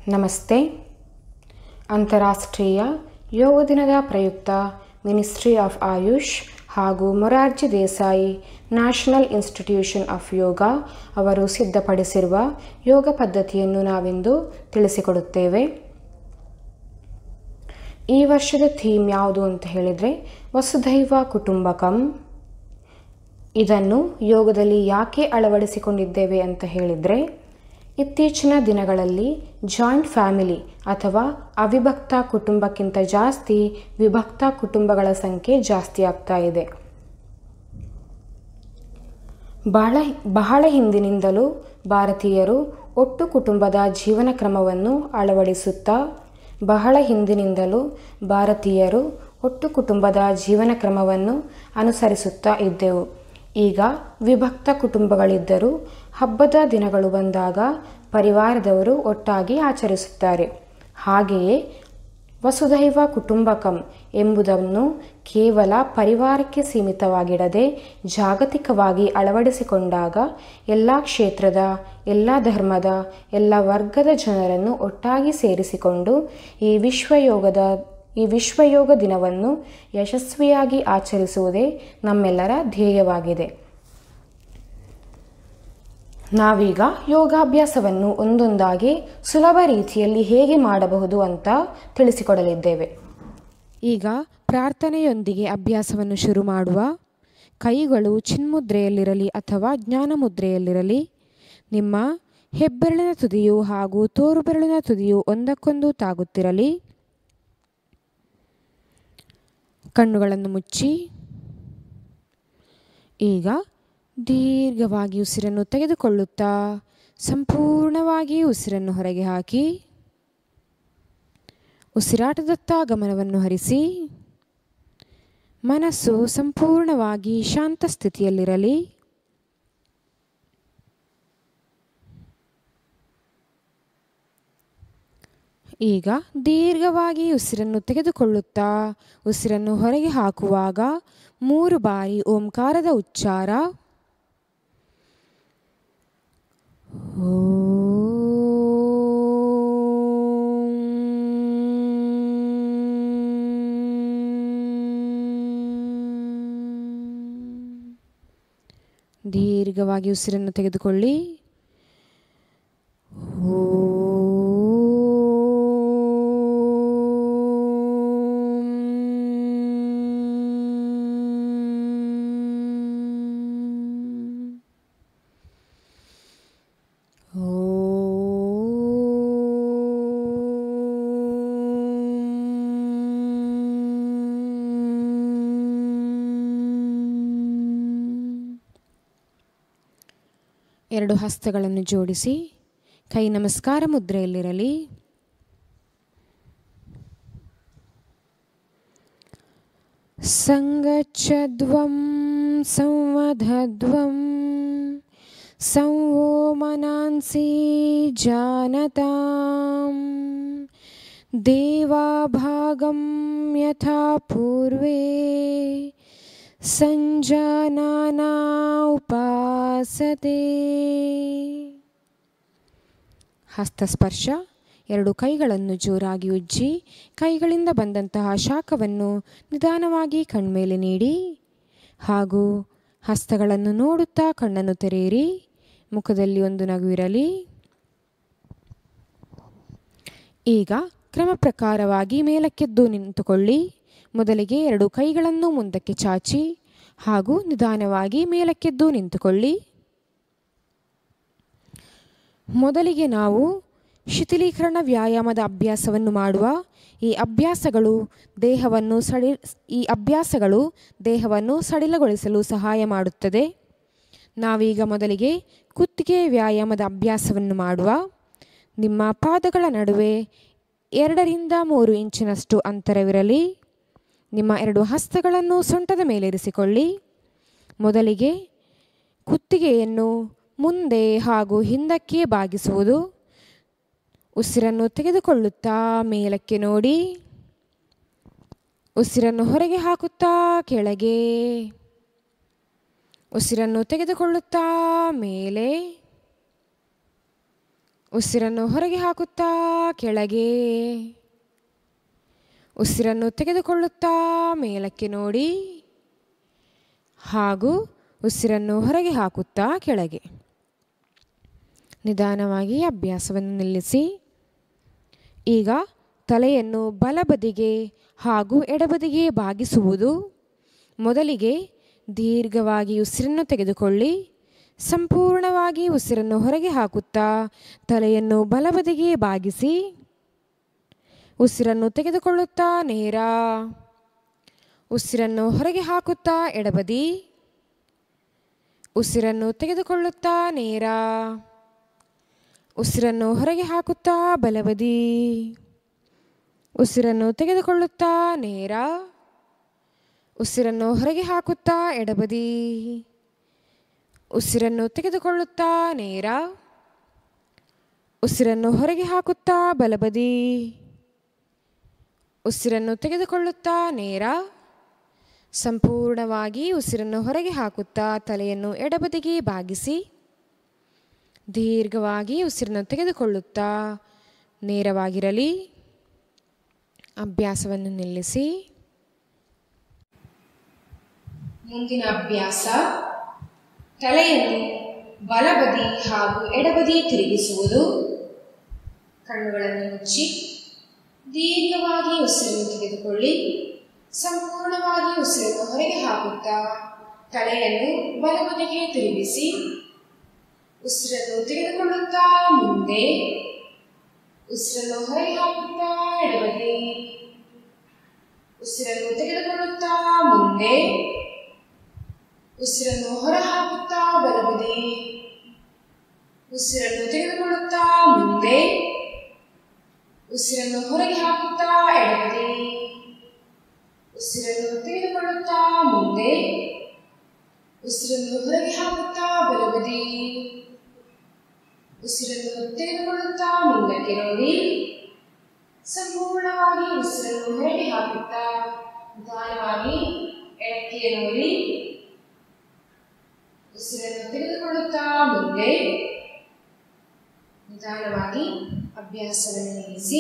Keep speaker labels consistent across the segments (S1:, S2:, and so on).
S1: ನಮಸ್ತೆ ಅಂತಾರಾಷ್ಟ್ರೀಯ ಯೋಗ ದಿನದ ಪ್ರಯುಕ್ತ ಮಿನಿಸ್ಟ್ರಿ ಆಫ್ ಆಯುಷ್ ಹಾಗೂ Morarji Desai national institution of yoga ಅವರು ಸಿದ್ಧಪಡಿಸಿರುವ ಯೋಗ ಪದ್ಧತಿಯನ್ನು ನಾವಿಂದು ತಿಳಿಸಿಕೊಡುತ್ತೇವೆ ಈ ವರ್ಷದ ಥೀಮ್ ಯಾವುದು ಅಂತ ಹೇಳಿದರೆ ವಸುಧೈವ ಕುಟುಂಬಕಂ ಇದನ್ನು ಯೋಗದಲ್ಲಿ ಯಾಕೆ ಅಳವಡಿಸಿಕೊಂಡಿದ್ದೇವೆ ಅಂತ ಹೇಳಿದರೆ ಇತ್ತೀಚಿನ ದಿನಗಳಲ್ಲಿ ಜಾಯಿಂಟ್ ಫ್ಯಾಮಿಲಿ ಅಥವಾ ಅವಿಭಕ್ತ ಕುಟುಂಬಕ್ಕಿಂತ ಜಾಸ್ತಿ ವಿಭಕ್ತ ಕುಟುಂಬಗಳ ಸಂಖ್ಯೆ ಜಾಸ್ತಿ ಆಗ್ತಾ ಇದೆ ಬಹಳ ಬಹಳ ಹಿಂದಿನಿಂದಲೂ ಭಾರತೀಯರು ಒಟ್ಟು ಕುಟುಂಬದ ಜೀವನ ಕ್ರಮವನ್ನು ಅಳವಡಿಸುತ್ತಾ ಬಹಳ ಹಿಂದಿನಿಂದಲೂ ಭಾರತೀಯರು ಒಟ್ಟು ಕುಟುಂಬದ ಜೀವನ ಕ್ರಮವನ್ನು ಅನುಸರಿಸುತ್ತಾ ಇದ್ದೆವು ಈಗ ವಿಭಕ್ತ ಕುಟುಂಬಗಳಿದ್ದರೂ ಹಬ್ಬದ ದಿನಗಳು ಬಂದಾಗ ಪರಿವಾರದವರು ಒಟ್ಟಾಗಿ ಆಚರಿಸುತ್ತಾರೆ ಹಾಗೆಯೇ ವಸುಧೈವ ಕುಟುಂಬಕಂ ಎಂಬುದನ್ನು ಕೇವಲ ಪರಿವಾರಕ್ಕೆ ಸೀಮಿತವಾಗಿಡದೆ ಜಾಗತಿಕವಾಗಿ ಅಳವಡಿಸಿಕೊಂಡಾಗ ಎಲ್ಲ ಕ್ಷೇತ್ರದ ಎಲ್ಲ ಧರ್ಮದ ಎಲ್ಲ ವರ್ಗದ ಜನರನ್ನು ಒಟ್ಟಾಗಿ ಸೇರಿಸಿಕೊಂಡು ಈ ವಿಶ್ವಯೋಗದ ಈ ವಿಶ್ವಯೋಗ ದಿನವನ್ನು ಯಶಸ್ವಿಯಾಗಿ ಆಚರಿಸುವುದೇ ನಮ್ಮೆಲ್ಲರ ಧ್ಯೇಯವಾಗಿದೆ ನಾವೀಗ ಯೋಗಾಭ್ಯಾಸವನ್ನು ಒಂದೊಂದಾಗಿ ಸುಲಭ ರೀತಿಯಲ್ಲಿ ಹೇಗೆ ಮಾಡಬಹುದು ಅಂತ ತಿಳಿಸಿಕೊಡಲಿದ್ದೇವೆ
S2: ಈಗ ಪ್ರಾರ್ಥನೆಯೊಂದಿಗೆ ಅಭ್ಯಾಸವನ್ನು ಶುರು ಮಾಡುವ ಕೈಗಳು ಚಿನ್ಮುದ್ರೆಯಲ್ಲಿರಲಿ ಅಥವಾ ಜ್ಞಾನಮುದ್ರೆಯಲ್ಲಿರಲಿ ನಿಮ್ಮ ಹೆಬ್ಬೆರಳಿನ ತುದಿಯು ಹಾಗೂ ತೋರು ಬೆರಳಿನ ತುದಿಯು ಒಂದಕ್ಕೊಂದು ತಾಗುತ್ತಿರಲಿ ಕಣ್ಣುಗಳನ್ನು ಮುಚ್ಚಿ ಈಗ ದೀರ್ಘವಾಗಿ ಉಸಿರನ್ನು ತೆಗೆದುಕೊಳ್ಳುತ್ತಾ ಸಂಪೂರ್ಣವಾಗಿ ಉಸಿರನ್ನು ಹೊರಗೆ ಹಾಕಿ ಉಸಿರಾಟದತ್ತ ಗಮನವನ್ನು ಹರಿಸಿ ಮನಸ್ಸು ಸಂಪೂರ್ಣವಾಗಿ ಶಾಂತ ಸ್ಥಿತಿಯಲ್ಲಿರಲಿ ಈಗ ದೀರ್ಘವಾಗಿ ಉಸಿರನ್ನು ತೆಗೆದುಕೊಳ್ಳುತ್ತಾ ಉಸಿರನ್ನು ಹೊರಗೆ ಹಾಕುವಾಗ ಮೂರು ಬಾರಿ ಓಂಕಾರದ ಉಚ್ಚಾರ ದೀರ್ಘವಾಗಿ ಉಸಿರನ್ನು ತೆಗೆದುಕೊಳ್ಳಿ ಎರಡು ಹಸ್ತಗಳನ್ನು ಜೋಡಿಸಿ ಕೈ ನಮಸ್ಕಾರ ಮುದ್ರೆಯಲ್ಲಿರಲಿ ಸಂಗಚ್ಛಧ್ವಂ ಸಂವಧಧ್ವಂ ಸಂವೋ ಮನಾಂಸಿ ಜಾನತಾಂ ದೇವಾಭಾಗಂ ಯಥಾ ಪೂರ್ವೇ ಸಂಜಾನಾನಾ ಉಪಾಸತೆ ಹಸ್ತಸ್ಪರ್ಶ ಎರಡು ಕೈಗಳನ್ನು ಜೋರಾಗಿ ಉಜ್ಜಿ ಕೈಗಳಿಂದ ಬಂದಂತಹ ಶಾಖವನ್ನು ನಿಧಾನವಾಗಿ ಕಣ್ಮೇಲೆ ನೀಡಿ ಹಾಗೂ ಹಸ್ತಗಳನ್ನು ನೋಡುತ್ತಾ ಕಣ್ಣನ್ನು ತೆರೆಯಿರಿ ಮುಖದಲ್ಲಿ ಒಂದು ನಗು ಇರಲಿ ಈಗ ಕ್ರಮ ಪ್ರಕಾರವಾಗಿ ಮೇಲಕ್ಕೆದ್ದು ನಿಂತುಕೊಳ್ಳಿ ಮೊದಲಿಗೆ ಎರಡು ಕೈಗಳನ್ನು ಮುಂದಕ್ಕೆ ಚಾಚಿ ಹಾಗೂ ನಿಧಾನವಾಗಿ ಮೇಲಕ್ಕೆದ್ದು ನಿಂತುಕೊಳ್ಳಿ ಮೊದಲಿಗೆ ನಾವು ಶಿಥಿಲೀಕರಣ ವ್ಯಾಯಾಮದ ಅಭ್ಯಾಸವನ್ನು ಮಾಡುವ ಈ ಅಭ್ಯಾಸಗಳು ದೇಹವನ್ನು ಸಡಿ ಈ ಅಭ್ಯಾಸಗಳು ದೇಹವನ್ನು ಸಡಿಲಗೊಳಿಸಲು ಸಹಾಯ ಮಾಡುತ್ತದೆ ನಾವೀಗ ಮೊದಲಿಗೆ ಕುತ್ತಿಗೆ ವ್ಯಾಯಾಮದ ಅಭ್ಯಾಸವನ್ನು ಮಾಡುವ ನಿಮ್ಮ ಪಾದಗಳ ನಡುವೆ ಎರಡರಿಂದ ಮೂರು ಇಂಚಿನಷ್ಟು ಅಂತರವಿರಲಿ ನಿಮ್ಮ ಎರಡು ಹಸ್ತಗಳನ್ನು ಸೊಂಟದ ಮೇಲಿರಿಸಿಕೊಳ್ಳಿ ಮೊದಲಿಗೆ ಕುತ್ತಿಗೆಯನ್ನು ಮುಂದೆ ಹಾಗೂ ಹಿಂದಕ್ಕೆ ಬಾಗಿಸುವುದು ಉಸಿರನ್ನು ತೆಗೆದುಕೊಳ್ಳುತ್ತಾ ಮೇಲಕ್ಕೆ ನೋಡಿ ಉಸಿರನ್ನು ಹೊರಗೆ ಹಾಕುತ್ತಾ ಕೆಳಗೆ ಉಸಿರನ್ನು ತೆಗೆದುಕೊಳ್ಳುತ್ತಾ ಮೇಲೆ ಉಸಿರನ್ನು ಹೊರಗೆ ಹಾಕುತ್ತಾ ಕೆಳಗೆ ಉಸಿರನ್ನು ತೆಗೆದುಕೊಳ್ಳುತ್ತಾ ಮೇಲಕ್ಕೆ ನೋಡಿ ಹಾಗೂ ಉಸಿರನ್ನು ಹೊರಗೆ ಹಾಕುತ್ತಾ ಕೆಳಗೆ ನಿಧಾನವಾಗಿ ಅಭ್ಯಾಸವನ್ನು ನಿಲ್ಲಿಸಿ ಈಗ ತಲೆಯನ್ನು ಬಲಬದಿಗೆ ಹಾಗೂ ಎಡಬದಿಗೆ ಬಾಗಿಸುವುದು ಮೊದಲಿಗೆ ದೀರ್ಘವಾಗಿ ಉಸಿರನ್ನು ತೆಗೆದುಕೊಳ್ಳಿ ಸಂಪೂರ್ಣವಾಗಿ ಉಸಿರನ್ನು ಹೊರಗೆ ಹಾಕುತ್ತಾ ತಲೆಯನ್ನು ಬಲಬದಿಗೆ ಬಾಗಿಸಿ ಉಸಿರನ್ನು ತೆಗೆದುಕೊಳ್ಳುತ್ತಾ ನೇರ ಉಸಿರನ್ನು ಹೊರಗೆ ಹಾಕುತ್ತಾ ಎಡಬದಿ ಉಸಿರನ್ನು ತೆಗೆದುಕೊಳ್ಳುತ್ತಾ ನೇರ ಉಸಿರನ್ನು ಹೊರಗೆ ಹಾಕುತ್ತಾ ಬಲಬದಿ ಉಸಿರನ್ನು ತೆಗೆದುಕೊಳ್ಳುತ್ತಾ ನೇರ ಉಸಿರನ್ನು ಹೊರಗೆ ಹಾಕುತ್ತಾ ಎಡಬದಿ ಉಸಿರನ್ನು ತೆಗೆದುಕೊಳ್ಳುತ್ತಾ ನೇರ ಉಸಿರನ್ನು ಹೊರಗೆ ಹಾಕುತ್ತಾ ಬಲಬದಿ ಉಸಿರನ್ನು ತೆಗೆದುಕೊಳ್ಳುತ್ತಾ ನೇರ ಸಂಪೂರ್ಣವಾಗಿ ಉಸಿರನ್ನು ಹೊರಗೆ ಹಾಕುತ್ತಾ ತಲೆಯನ್ನು ಎಡಬದಿಗೆ ಬಾಗಿಸಿ ದೀರ್ಘವಾಗಿ ಉಸಿರನ್ನು ತೆಗೆದುಕೊಳ್ಳುತ್ತಾ ನೇರವಾಗಿರಲಿ ಅಭ್ಯಾಸವನ್ನು ನಿಲ್ಲಿಸಿ
S1: ಮುಂದಿನ ಅಭ್ಯಾಸ ತಲೆಯನ್ನು ಬಲಬದಿ ಹಾಗೂ ಎಡಬದಿ ತಿರುಗಿಸುವುದು ಕಣ್ಣುಗಳನ್ನು ಮುಚ್ಚಿ ದೀರ್ಘವಾಗಿ ಉಸಿರನ್ನು ತೆಗೆದುಕೊಳ್ಳಿ ಸಂಪೂರ್ಣವಾಗಿ ಉಸಿರನ್ನು ಹೊರಗೆ ಹಾಕುತ್ತಾ ತಲೆಯನ್ನು ಬಲಬದಿಗೆ ತಿರುಗಿಸಿ ಉಸಿರನ್ನು ತೆಗೆದುಕೊಳ್ಳುತ್ತಾ ಮುಂದೆ ಉಸಿರನ್ನು ಹೊರಗೆ ಹಾಕುತ್ತಾ ಎಡಬದಿ ಉಸಿರನ್ನು ತೆಗೆದುಕೊಳ್ಳುತ್ತಾ ಮುಂದೆ ಉಸಿರನ್ನು ಹೊರ ಹಾಕುತ್ತಾ ಬಲಬದಿ ಉಸಿರನ್ನು ತೆಗೆದುಕೊಳ್ಳುತ್ತಾ ಮುಂದೆ ಉಸಿರನ್ನು ಹೊರಗೆ ಹಾಕುತ್ತಾ ಎಡಬದಿ ಉಸಿರನ್ನು ತೆಗೆದುಕೊಳ್ಳುತ್ತಾ ಮುಂದೆ ಉಸಿರನ್ನು ಹೊರಗೆ ಹಾಕುತ್ತಾ ಬಲಬದಿ ಉಸಿರನ್ನು ತೆಗೆದುಕೊಳ್ಳುತ್ತಾ ಮುಂದಕ್ಕೆ ನೋಡಿ ಸಂಪೂರ್ಣವಾಗಿ ಉಸಿರನ್ನು ಹೊರಗೆ ಹಾಕುತ್ತಾ ನಿಧಾನವಾಗಿ ಎಡಕ್ಕೆ ನೋಡಿ ಉಸಿರನ್ನು ತೆಗೆದುಕೊಳ್ಳುತ್ತಾ ಮುಂದೆ ನಿಧಾನವಾಗಿ ಅಭ್ಯಾಸವನ್ನು ನಿಲ್ಲಿಸಿ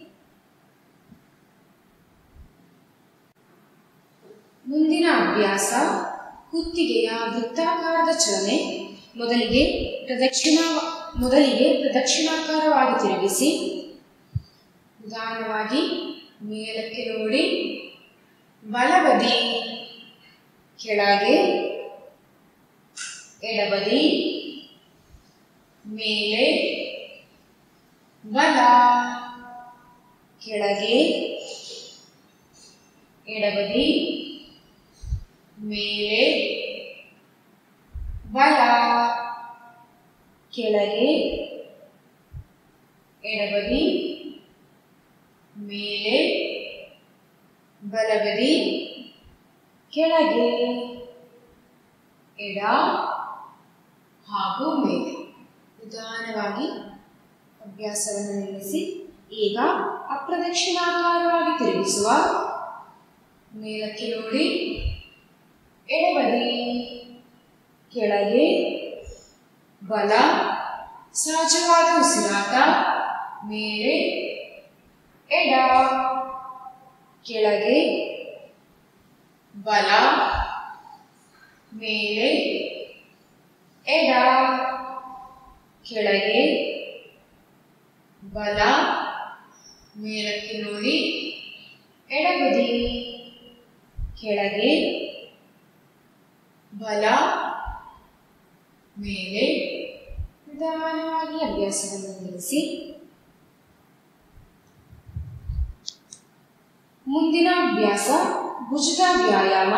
S1: ಮುಂದಿನ ಅಭ್ಯಾಸ ಕುತ್ತಿಗೆಯ ವೃತ್ತಾಕಾರದ ಚಲನೆ ಮೊದಲಿಗೆ ಪ್ರದಕ್ಷಿಣ ಮೊದಲಿಗೆ ಪ್ರದಕ್ಷಿಣಾಕಾರವಾಗಿ ತಿರುಗಿಸಿ ನಿಧಾನವಾಗಿ ಮೇಲಕ್ಕೆ ನೋಡಿ ಬಲಬದಿ ಕೆಳಗೆ ಎಡಬದಿ ಮೇಲೆ ಬಲ ಕೆಳಗೆ ಎಡಬದಿ ಮೇಲೆ ಬಲ ಕೆಳಗೆ ಎಡಬದಿ ಮೇಲೆ ಬಲಬದಿ ಕೆಳಗೆ ಎಡ ಹಾಗೂ ಮೇಲೆ ನಿಧಾನವಾಗಿ ಅಭ್ಯಾಸವನ್ನು ನಿಲ್ಲಿಸಿ ಈಗ ಅಪ್ರದಕ್ಷಿಣಾಕಾರವಾಗಿ ತಿರುಗಿಸುವ ಮೇಲಕ್ಕೆ ನೋಡಿ ಎಡಬದಿ ಕೆಳಗೆ ಬಲ ಸಹಜವಾದ ಉಸಿರಾಟ ಮೇಲೆ ಎಡ ಕೆಳಗೆ ಬಲ ಮೇಲೆ ಎಡ ಕೆಳಗೆ ಬಲ ಮೇಲಕ್ಕೆ ನೋಡಿ ಎಡಬದಿ ಕೆಳಗೆ ಬಲ ಮೇಲೆ ನಿಧಾನವಾಗಿ ಅಭ್ಯಾಸವನ್ನು ನಿಲ್ಲಿಸಿ ಮುಂದಿನ ಅಭ್ಯಾಸ ಭುಜದ ವ್ಯಾಯಾಮ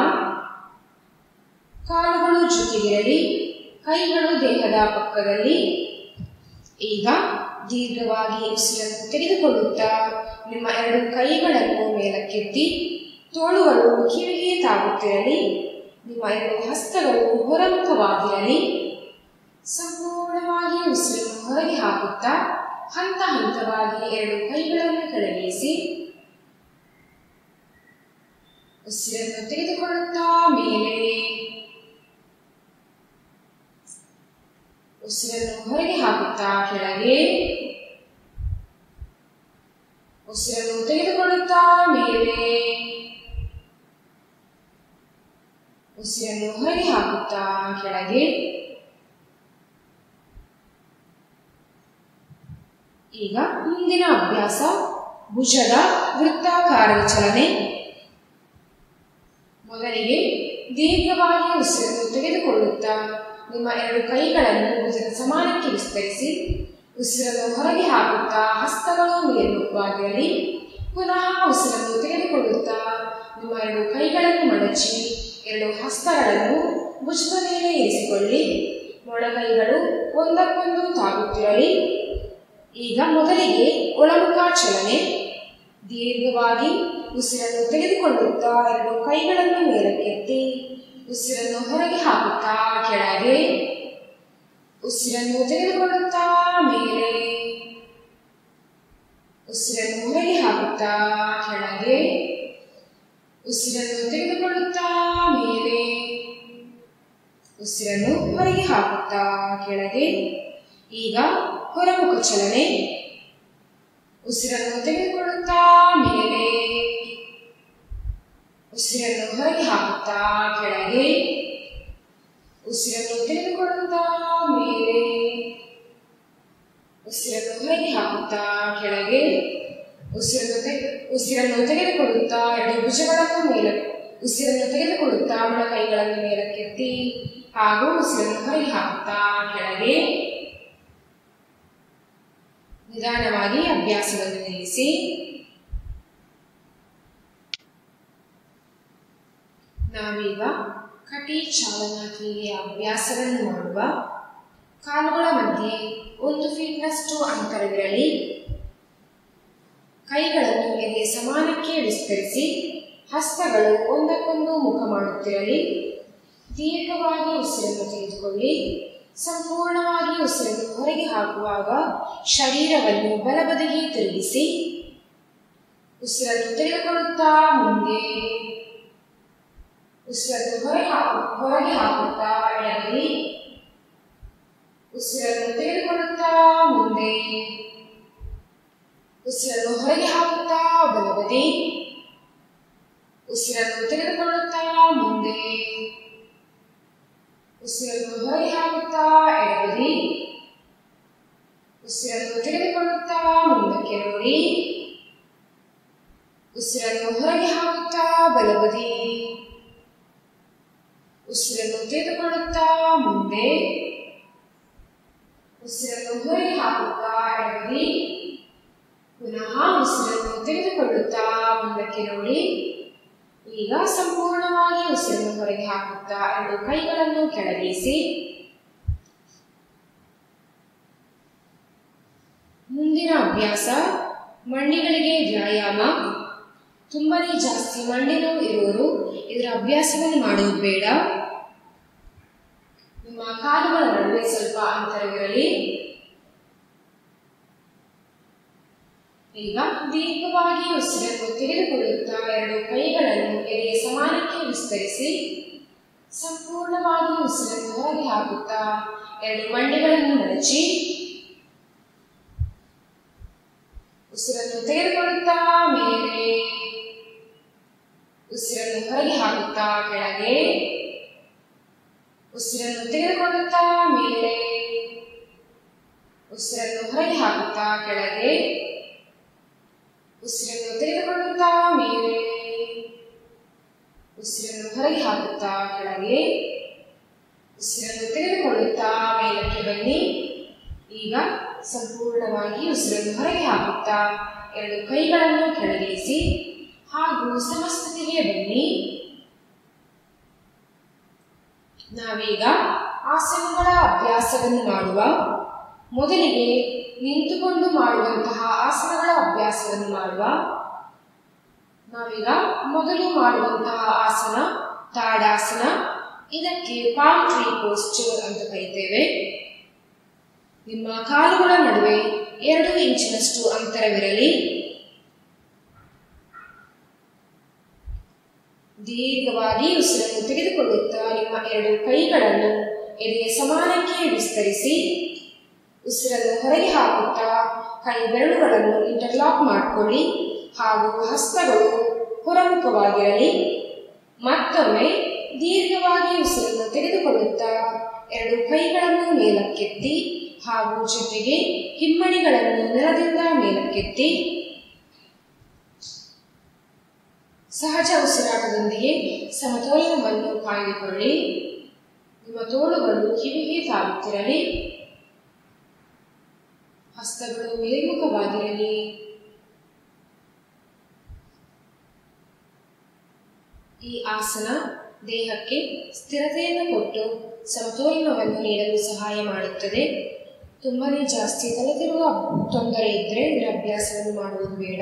S1: ಕಾಲುಗಳು ಜೊತೆಗಿರಲಿ ಕೈಗಳು ದೇಹದ ಪಕ್ಕದಲ್ಲಿ ಈಗ ದೀರ್ಘವಾಗಿ ಉಸಿರನ್ನು ತೆಗೆದುಕೊಳ್ಳುತ್ತಾ ನಿಮ್ಮ ಎರಡು ಕೈಗಳನ್ನು ಮೇಲಕ್ಕೆತ್ತಿ ತೋಳುಗಳು ಕಿವಿಗೆ ತಾಗುತ್ತಿರಲಿ ನಿಮ್ಮ ಎರಡು ಹಸ್ತಗಳು ಹೊರಮುಖವಾಗಿರಲಿ ಸಂಪೂರ್ಣವಾಗಿ ಉಸಿರನ್ನು ಹೊರಗೆ ಹಾಕುತ್ತಾ ಹಂತ ಹಂತವಾಗಿ ಎರಡು ಕೈಗಳನ್ನು ಕೆಳಗಿಳಿಸಿ ಉಸಿರನ್ನು ತೆಗೆದುಕೊಳ್ಳುತ್ತಾ ಮೇಲೆ ಉಸಿರನ್ನು ಹೊರಗೆ ಹಾಕುತ್ತಾ ಕೆಳಗೆ ಉಸಿರನ್ನು ತೆಗೆದುಕೊಳ್ಳುತ್ತಾ ಮೇಲೆ ಉಸಿರನ್ನು ಹೊರಗೆ ಹಾಕುತ್ತಾ ಕೆಳಗೆ ಈಗ ಮುಂದಿನ ಅಭ್ಯಾಸ ಭುಜದ ವೃತ್ತಾಕಾರದ ಚಲನೆ ಮೊದಲಿಗೆ ದೀರ್ಘವಾಗಿ ಉಸಿರನ್ನು ತೆಗೆದುಕೊಳ್ಳುತ್ತಾ ನಿಮ್ಮ ಎರಡು ಕೈಗಳನ್ನು ಭುಜದ ಸಮಾನಕ್ಕೆ ವಿಸ್ತರಿಸಿ ಉಸಿರನ್ನು ಹೊರಗೆ ಹಾಕುತ್ತಾ ಹಸ್ತಗಳು ಮೇಲ್ಮುಖವಾಗಿರಲಿ ಪುನಃ ಉಸಿರನ್ನು ತೆಗೆದುಕೊಳ್ಳುತ್ತಾ ನಿಮ್ಮ ಎರಡು ಕೈಗಳನ್ನು ಮಡಚಿ ಎರಡು ಹಸ್ತಗಳನ್ನು ಭುಜದ ಮೇಲೆ ಇರಿಸಿಕೊಳ್ಳಿ ಮೊಳಕೈಗಳು ಒಂದಕ್ಕೊಂದು ತಾಗುತ್ತಿರಲಿ ಈಗ ಮೊದಲಿಗೆ ಒಳಮುಖ ಚಲನೆ ದೀರ್ಘವಾಗಿ ಉಸಿರನ್ನು ತೆಗೆದುಕೊಳ್ಳುತ್ತಾ ಎರಡು ಕೈಗಳನ್ನು ಮೇಲಕ್ಕೆತ್ತಿ ಉಸಿರನ್ನು ಹೊರಗೆ ಹಾಕುತ್ತಾ ಕೆಳಗೆ ಉಸಿರನ್ನು ತೆಗೆದುಕೊಳ್ಳುತ್ತಾ ಮೇಲೆ ಉಸಿರನ್ನು ಹೊರಗೆ ಹಾಕುತ್ತಾ ಕೆಳಗೆ ಉಸಿರನ್ನು ತೆಗೆದುಕೊಳ್ಳುತ್ತಾ ಮೇಲೆ ಉಸಿರನ್ನು ಹೊರಗೆ ಹಾಕುತ್ತಾ ಕೆಳಗೆ ಈಗ ಹೊರಮುಖ ಚಲನೆ ಉಸಿರನ್ನು ತೆಗೆದುಕೊಳ್ಳುತ್ತಾ ಮೇಲೆ ಉಸಿರನ್ನು ಹೊರಗೆ ಹಾಕುತ್ತಾ ಕೆಳಗೆ ಉಸಿರನ್ನು ತೆಗೆದುಕೊಳ್ಳುತ್ತಾ ಮೇಲೆ ಉಸಿರನ್ನು ಹೊರಗೆ ಹಾಕುತ್ತಾ ಕೆಳಗೆ ಉಸಿರನ್ನು ತೆಗೆ ಉಸಿರನ್ನು ತೆಗೆದುಕೊಳ್ಳುತ್ತಾ ಎರಡು ಭುಜಗಳನ್ನು ಮೇಲೆ ಉಸಿರನ್ನು ತೆಗೆದುಕೊಳ್ಳುತ್ತಾ ಮೊಳಕೈಗಳನ್ನು ಮೇಲಕ್ಕೆತ್ತಿ ಹಾಗೂ ಉಸಿರನ್ನು ಹೊರಗೆ ಹಾಕುತ್ತಾ ಕೆಳಗೆ ನಿಧಾನವಾಗಿ ಅಭ್ಯಾಸವನ್ನು ನಿಲ್ಲಿಸಿ ನಾವೀಗ ಕಟಿ ಚಾಲನಾ ಕ್ರಿಯೆಯ ಅಭ್ಯಾಸವನ್ನು ಮಾಡುವ ಕಾಲುಗಳ ಮಧ್ಯೆ ಒಂದು ಫೀಟ್ನಷ್ಟು ಅಂತರವಿರಲಿ ಕೈಗಳನ್ನು ಎದೆ ಸಮಾನಕ್ಕೆ ವಿಸ್ತರಿಸಿ ಹಸ್ತಗಳು ಒಂದಕ್ಕೊಂದು ಮುಖ ಮಾಡುತ್ತಿರಲಿ ದೀರ್ಘವಾಗಿ ಉಸಿರನ್ನು ತೆಗೆದುಕೊಳ್ಳಿ ಸಂಪೂರ್ಣವಾಗಿ ಉಸಿರನ್ನು ಹೊರಗೆ ಹಾಕುವಾಗ ಶರೀರವನ್ನು ಬಲಬದಿಗೆ ತಿರುಗಿಸಿ ಉಸಿರನ್ನು ತೆಗೆದುಕೊಳ್ಳುತ್ತಾ ಮುಂದೆ ಉಸಿರನ್ನು ಹೊರಗೆ ಹಾಕು ಹೊರಗೆ ಹಾಕುತ್ತಾ ಎಡಗಲಿ ಉಸಿರನ್ನು ತೆಗೆದುಕೊಳ್ಳುತ್ತಾ ಮುಂದೆ ಉಸಿರನ್ನು ಹೊರಗೆ ಹಾಕುತ್ತಾ ಬಲಬದಿ ಉಸಿರನ್ನು ತೆಗೆದುಕೊಳ್ಳುತ್ತಾ ಮುಂದೆ ಉಸಿರನ್ನು ಹೊರಗೆ ಹಾಕುತ್ತಾ ಎಡಬದಿ ಉಸಿರನ್ನು ತೆಗೆದುಕೊಳ್ಳುತ್ತಾ ಮುಂದಕ್ಕೆ ನೋಡಿ ಉಸಿರನ್ನು ಹೊರಗೆ ಹಾಕುತ್ತಾ ಬಲಬದಿ ಉಸಿರನ್ನು ತೆಗೆದುಕೊಳ್ಳುತ್ತಾ ಮುಂದೆ ಉಸಿರನ್ನು ಹೊರಗೆ ಹಾಕುತ್ತಾ ಎಡಬದಿ ಪುನಃ ಉಸಿರನ್ನು ತೆಗೆದುಕೊಳ್ಳುತ್ತಾ ಮುಂದಕ್ಕೆ ನೋಡಿ ಈಗ ಸಂಪೂರ್ಣವಾಗಿ ಉಸಿರನ್ನು ಹೊರಗೆ ಹಾಕುತ್ತಾ ಎರಡು ಕೈಗಳನ್ನು ಕೆಳಗಿಳಿಸಿ ಮುಂದಿನ ಅಭ್ಯಾಸ ಮಂಡಿಗಳಿಗೆ ವ್ಯಾಯಾಮ ತುಂಬಾನೇ ಜಾಸ್ತಿ ಮಂಡಿ ನೋವು ಇರುವವರು ಇದರ ಅಭ್ಯಾಸವನ್ನು ಮಾಡುವುದು ಬೇಡ ನಿಮ್ಮ ಕಾಲುಗಳ ನಡುವೆ ಸ್ವಲ್ಪ ಅಂತರವಿರಲಿ ಈಗ ದೀರ್ಘವಾಗಿ ಉಸಿರನ್ನು ತೆಗೆದುಕೊಳ್ಳುತ್ತಾ ಎರಡು ಕೈಗಳನ್ನು ಎದೆಯ ಸಮಾನಕ್ಕೆ ವಿಸ್ತರಿಸಿ ಸಂಪೂರ್ಣವಾಗಿ ಉಸಿರನ್ನು ಹೊರಗೆ ಹಾಕುತ್ತಾ ಎರಡು ಮಂಡಿಗಳನ್ನು ಮಡಚಿ ಉಸಿರನ್ನು ತೆಗೆದುಕೊಳ್ಳುತ್ತಾ ಮೇಲೆ ಉಸಿರನ್ನು ಹೊರಗೆ ಹಾಕುತ್ತಾ ಕೆಳಗೆ ಉಸಿರನ್ನು ತೆಗೆದುಕೊಳ್ಳುತ್ತಾ ಮೇಲೆ ಉಸಿರನ್ನು ಹೊರಗೆ ಹಾಕುತ್ತಾ ಕೆಳಗೆ ಉಸಿರನ್ನು ತೆಗೆದುಕೊಳ್ಳುತ್ತಾ ಮೇಲೆ ಉಸಿರನ್ನು ಹೊರಗೆ ಹಾಕುತ್ತಾ ಕೆಳಗೆ ಉಸಿರನ್ನು ತೆಗೆದುಕೊಳ್ಳುತ್ತಾ ಮೇಲಕ್ಕೆ ಬನ್ನಿ ಈಗ ಸಂಪೂರ್ಣವಾಗಿ ಉಸಿರನ್ನು ಹೊರಗೆ ಹಾಕುತ್ತಾ ಎರಡು ಕೈಗಳನ್ನು ಕೆಳಗಿಳಿಸಿ ಹಾಗೂ ಸಮಸ್ಥಿತಿಗೆ ಬನ್ನಿ ನಾವೀಗ ಆಸನಗಳ ಅಭ್ಯಾಸವನ್ನು ಮಾಡುವ ಮೊದಲಿಗೆ ನಿಂತುಕೊಂಡು ಮಾಡುವಂತಹ ಆಸನಗಳ ಅಭ್ಯಾಸವನ್ನು ಮಾಡುವ ನಾವೀಗ ಮೊದಲು ಮಾಡುವಂತಹ ಆಸನ ತಾಡಾಸನ ಇದಕ್ಕೆ ಪಾಮ್ ಟ್ರೀ ಪೋಸ್ಚರ್ ಅಂತ ಕರಿತೇವೆ ನಿಮ್ಮ ಕಾಲುಗಳ ನಡುವೆ ಎರಡು ಇಂಚಿನಷ್ಟು ಅಂತರವಿರಲಿ ದೀರ್ಘವಾಗಿ ಉಸಿರನ್ನು ತೆಗೆದುಕೊಳ್ಳುತ್ತಾ ನಿಮ್ಮ ಎರಡು ಕೈಗಳನ್ನು ಎದೆಯ ಸಮಾನಕ್ಕೆ ವಿಸ್ತರಿಸಿ ಉಸಿರನ್ನು ಹೊರಗೆ ಹಾಕುತ್ತಾ ಕೈ ಬೆರಳುಗಳನ್ನು ಇಂಟರ್ಲಾಕ್ ಮಾಡಿಕೊಳ್ಳಿ ಹಾಗೂ ಹಸ್ತಗಳು ಹೊರಮುಖವಾಗಿರಲಿ ಮತ್ತೊಮ್ಮೆ ದೀರ್ಘವಾಗಿ ಉಸಿರನ್ನು ತೆಗೆದುಕೊಳ್ಳುತ್ತಾ ಎರಡು ಕೈಗಳನ್ನು ಮೇಲಕ್ಕೆತ್ತಿ ಹಾಗೂ ಜೊತೆಗೆ ಹಿಮ್ಮಡಿಗಳನ್ನು ನೆಲದಿಂದ ಮೇಲಕ್ಕೆತ್ತಿ ಸಹಜ ಉಸಿರಾಟದೊಂದಿಗೆ ಸಮತೋಲನವನ್ನು ಕಾಯ್ದುಕೊಳ್ಳಿ ನಿಮ್ಮ ತೋಳುಗಳು ಕಿವಿಗೆ ತಾಗುತ್ತಿರಲಿ ಹಸ್ತಗಳು ಮೇಲ್ಮುಖವಾಗಿರಲಿ ಈ ಆಸನ ದೇಹಕ್ಕೆ ಸ್ಥಿರತೆಯನ್ನು ಕೊಟ್ಟು ಸಮತೋಲನವನ್ನು ನೀಡಲು ಸಹಾಯ ಮಾಡುತ್ತದೆ ತುಂಬಾನೇ ಜಾಸ್ತಿ ತಲೆತಿರುವ ತೊಂದರೆ ಇದ್ದರೆ ಇದರ ಅಭ್ಯಾಸವನ್ನು ಮಾಡುವುದು ಬೇಡ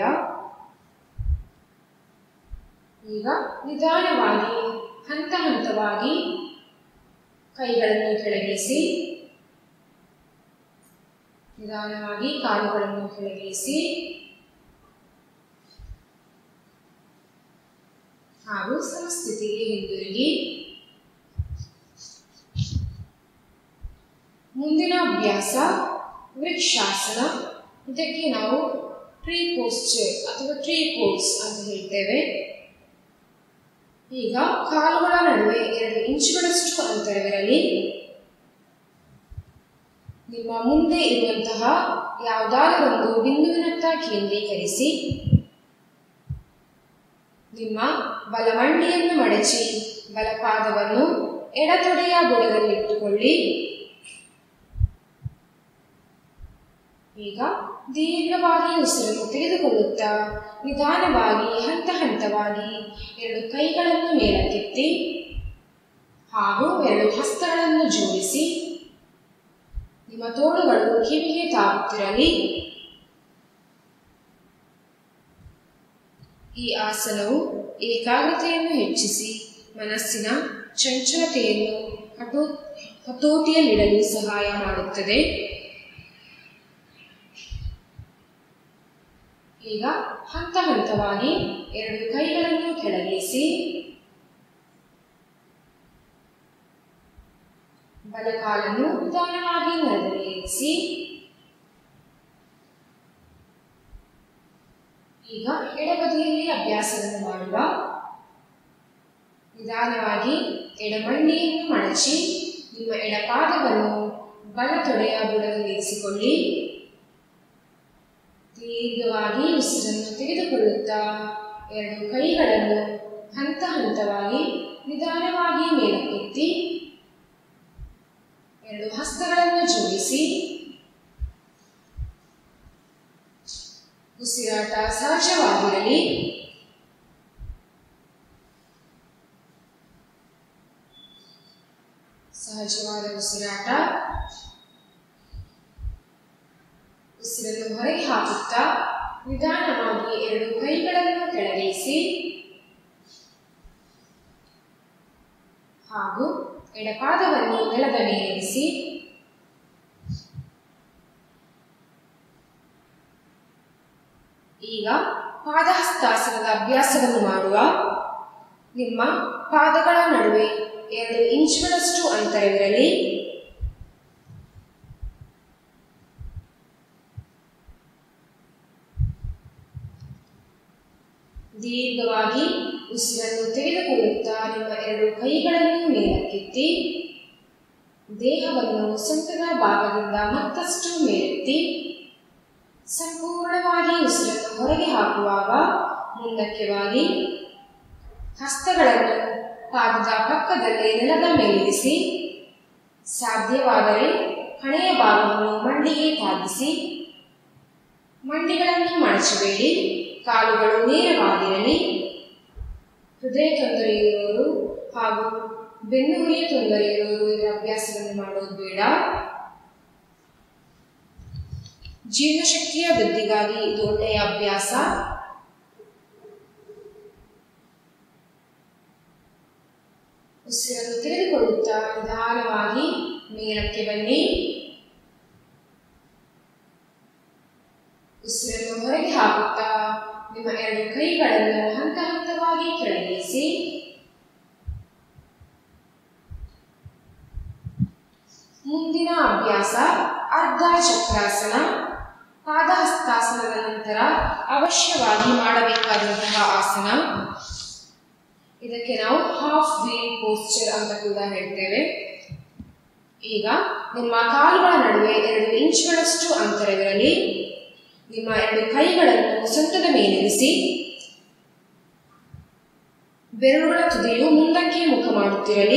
S1: ಈಗ ನಿಧಾನವಾಗಿ ಹಂತ ಹಂತವಾಗಿ ಕೈಗಳನ್ನು ಕೆಳಗಿಳಿಸಿ ನಿಧಾನವಾಗಿ ಕಾಲುಗಳನ್ನು ಕೆಳಗಿಳಿಸಿ ಹಾಗೂ ಸಮಸ್ಥಿತಿಗೆ ಹಿಂದಿರುಗಿ ಮುಂದಿನ ಅಭ್ಯಾಸ ವೃಕ್ಷಾಸನ ಇದಕ್ಕೆ ನಾವು ಟ್ರೀ ಪೋಸ್ಚರ್ ಅಥವಾ ಟ್ರೀ ಪೋಸ್ ಅಂತ ಹೇಳ್ತೇವೆ ಈಗ ಕಾಲುಗಳ ನಡುವೆ ಎರಡು ಇಂಚುಗಳಷ್ಟು ಅಂತರವಿರಲಿ ನಿಮ್ಮ ಮುಂದೆ ಇರುವಂತಹ ಯಾವುದಾದರೊಂದು ಬಿಂದುವಿನತ್ತ ಕೇಂದ್ರೀಕರಿಸಿ ನಿಮ್ಮ ಬಲಮಂಡಿಯನ್ನು ಮಡಚಿ ಬಲಪಾದವನ್ನು ಎಡತೊಡೆಯ ಬುಡದಲ್ಲಿಟ್ಟುಕೊಳ್ಳಿ ಈಗ ದೀರ್ಘವಾಗಿ ಉಸಿರನ್ನು ತೆಗೆದುಕೊಳ್ಳುತ್ತಾ ನಿಧಾನವಾಗಿ ಹಂತ ಹಂತವಾಗಿ ಎರಡು ಕೈಗಳನ್ನು ಮೇಲಕ್ಕೆತ್ತಿ ಹಾಗೂ ಎರಡು ಹಸ್ತಗಳನ್ನು ಜೋಡಿಸಿ ನಿಮ್ಮ ತೋಳುಗಳು ಕಿವಿಗೆ ತಾಗುತ್ತಿರಲಿ ಈ ಆಸನವು ಏಕಾಗ್ರತೆಯನ್ನು ಹೆಚ್ಚಿಸಿ ಮನಸ್ಸಿನ ಚಂಚಲತೆಯನ್ನು ಹಟೋ ಹತೋಟಿಯಲ್ಲಿಡಲು ಸಹಾಯ ಮಾಡುತ್ತದೆ ಈಗ ಹಂತ ಹಂತವಾಗಿ ಎರಡು ಕೈಗಳನ್ನು ಕೆಳಗಿಳಿಸಿ ಬಲಕಾಲನ್ನು ನಿಧಾನವಾಗಿ ನೆಲದಲ್ಲಿ ಇರಿಸಿ ಈಗ ಎಡಬದಿಯಲ್ಲಿ ಅಭ್ಯಾಸವನ್ನು ಮಾಡುವ ನಿಧಾನವಾಗಿ ಎಡಮಂಡಿಯನ್ನು ಮಡಚಿ ನಿಮ್ಮ ಎಡಪಾದವನ್ನು ಬಲತೊಡೆಯ ಬುಡದಲ್ಲಿ ಇರಿಸಿಕೊಳ್ಳಿ ದೀರ್ಘವಾಗಿ ಉಸಿರನ್ನು ತೆಗೆದುಕೊಳ್ಳುತ್ತಾ ಎರಡು ಕೈಗಳನ್ನು ಹಂತ ಹಂತವಾಗಿ ನಿಧಾನವಾಗಿ ಮೇಲಕ್ಕೆತ್ತಿ ಎರಡು ಹಸ್ತಗಳನ್ನು ಜೋಡಿಸಿ ಉಸಿರಾಟ ಸಹಜವಾಗಿರಲಿ ಸಹಜವಾದ ಉಸಿರಾಟ ಉಸಿರನ್ನು ಹೊರಗೆ ಹಾಕುತ್ತಾ ನಿಧಾನವಾಗಿ ಎರಡು ಕೈಗಳನ್ನು ಕೆಳಗಿಳಿಸಿ ಹಾಗೂ ಎಡಪಾದವನ್ನು ನೆಲದ ಮೇಲಿರಿಸಿ ಈಗ ಪಾದಹಸ್ತಾಸನದ ಅಭ್ಯಾಸವನ್ನು ಮಾಡುವ ನಿಮ್ಮ ಪಾದಗಳ ನಡುವೆ ಎರಡು ಇಂಚುಗಳಷ್ಟು ಅಂತರವಿರಲಿ ದೀರ್ಘವಾಗಿ ಉಸಿರನ್ನು ತೆಗೆದುಕೊಳ್ಳುತ್ತಾ ನಿಮ್ಮ ಎರಡು ಕೈಗಳನ್ನು ಮೇಲಕ್ಕೆತ್ತಿ ದೇಹವನ್ನು ಸೊಂಟದ ಭಾಗದಿಂದ ಮತ್ತಷ್ಟು ಮೇಲೆತ್ತಿ ಸಂಪೂರ್ಣವಾಗಿ ಉಸಿರನ್ನು ಹೊರಗೆ ಹಾಕುವಾಗ ಮುಂದಕ್ಕೆ ಬಾಗಿ ಹಸ್ತಗಳನ್ನು ಪಾದದ ಪಕ್ಕದಲ್ಲಿ ನೆಲದ ಮೇಲಿರಿಸಿ ಸಾಧ್ಯವಾದರೆ ಹಣೆಯ ಭಾಗವನ್ನು ಮಂಡಿಗೆ ತಾಗಿಸಿ ಮಂಡಿಗಳನ್ನು ಮಡಚಬೇಡಿ ಕಾಲುಗಳು ನೇರವಾಗಿರಲಿ ಹೃದಯ ತೊಂದರೆ ಇರುವವರು ಹಾಗೂ ಬೆನ್ನು ಹುರಿಯ ತೊಂದರೆ ಇರುವವರು ಇದರ ಅಭ್ಯಾಸವನ್ನು ಮಾಡೋದು ಬೇಡ ಜೀರ್ಣಶಕ್ತಿಯ ವೃದ್ಧಿಗಾಗಿ ಇದು ಒಳ್ಳೆಯ ಅಭ್ಯಾಸ ಉಸಿರನ್ನು ತೆಗೆದುಕೊಳ್ಳುತ್ತಾ ನಿಧಾನವಾಗಿ ಮೇಲಕ್ಕೆ ಬನ್ನಿ ಉಸಿರನ್ನು ಹೊರಗೆ ಹಾಕುತ್ತಾ ನಿಮ್ಮ ಎರಡು ಕೈಗಳನ್ನು ಹಂತ ಹಂತವಾಗಿ ಕೆಳಗಿಳಿಸಿ ಮುಂದಿನ ಅಭ್ಯಾಸ ಅರ್ಧ ಚಕ್ರಾಸನ ಪಾದಹಸ್ತಾಸನದ ನಂತರ ಅವಶ್ಯವಾಗಿ ಮಾಡಬೇಕಾದಂತಹ ಆಸನ ಇದಕ್ಕೆ ನಾವು ಹಾಫ್ ವೀಲ್ ಪೋಸ್ಚರ್ ಅಂತ ಕೂಡ ಹೇಳ್ತೇವೆ ಈಗ ನಿಮ್ಮ ಕಾಲುಗಳ ನಡುವೆ ಎರಡು ಇಂಚುಗಳಷ್ಟು ಅಂತರವಿರಲಿ ನಿಮ್ಮ ಎರಡು ಕೈಗಳನ್ನು ಸೊಂಟದ ಮೇಲಿರಿಸಿ ಬೆರಳುಗಳ ತುದಿಯು ಮುಂದಕ್ಕೆ ಮುಖ ಮಾಡುತ್ತಿರಲಿ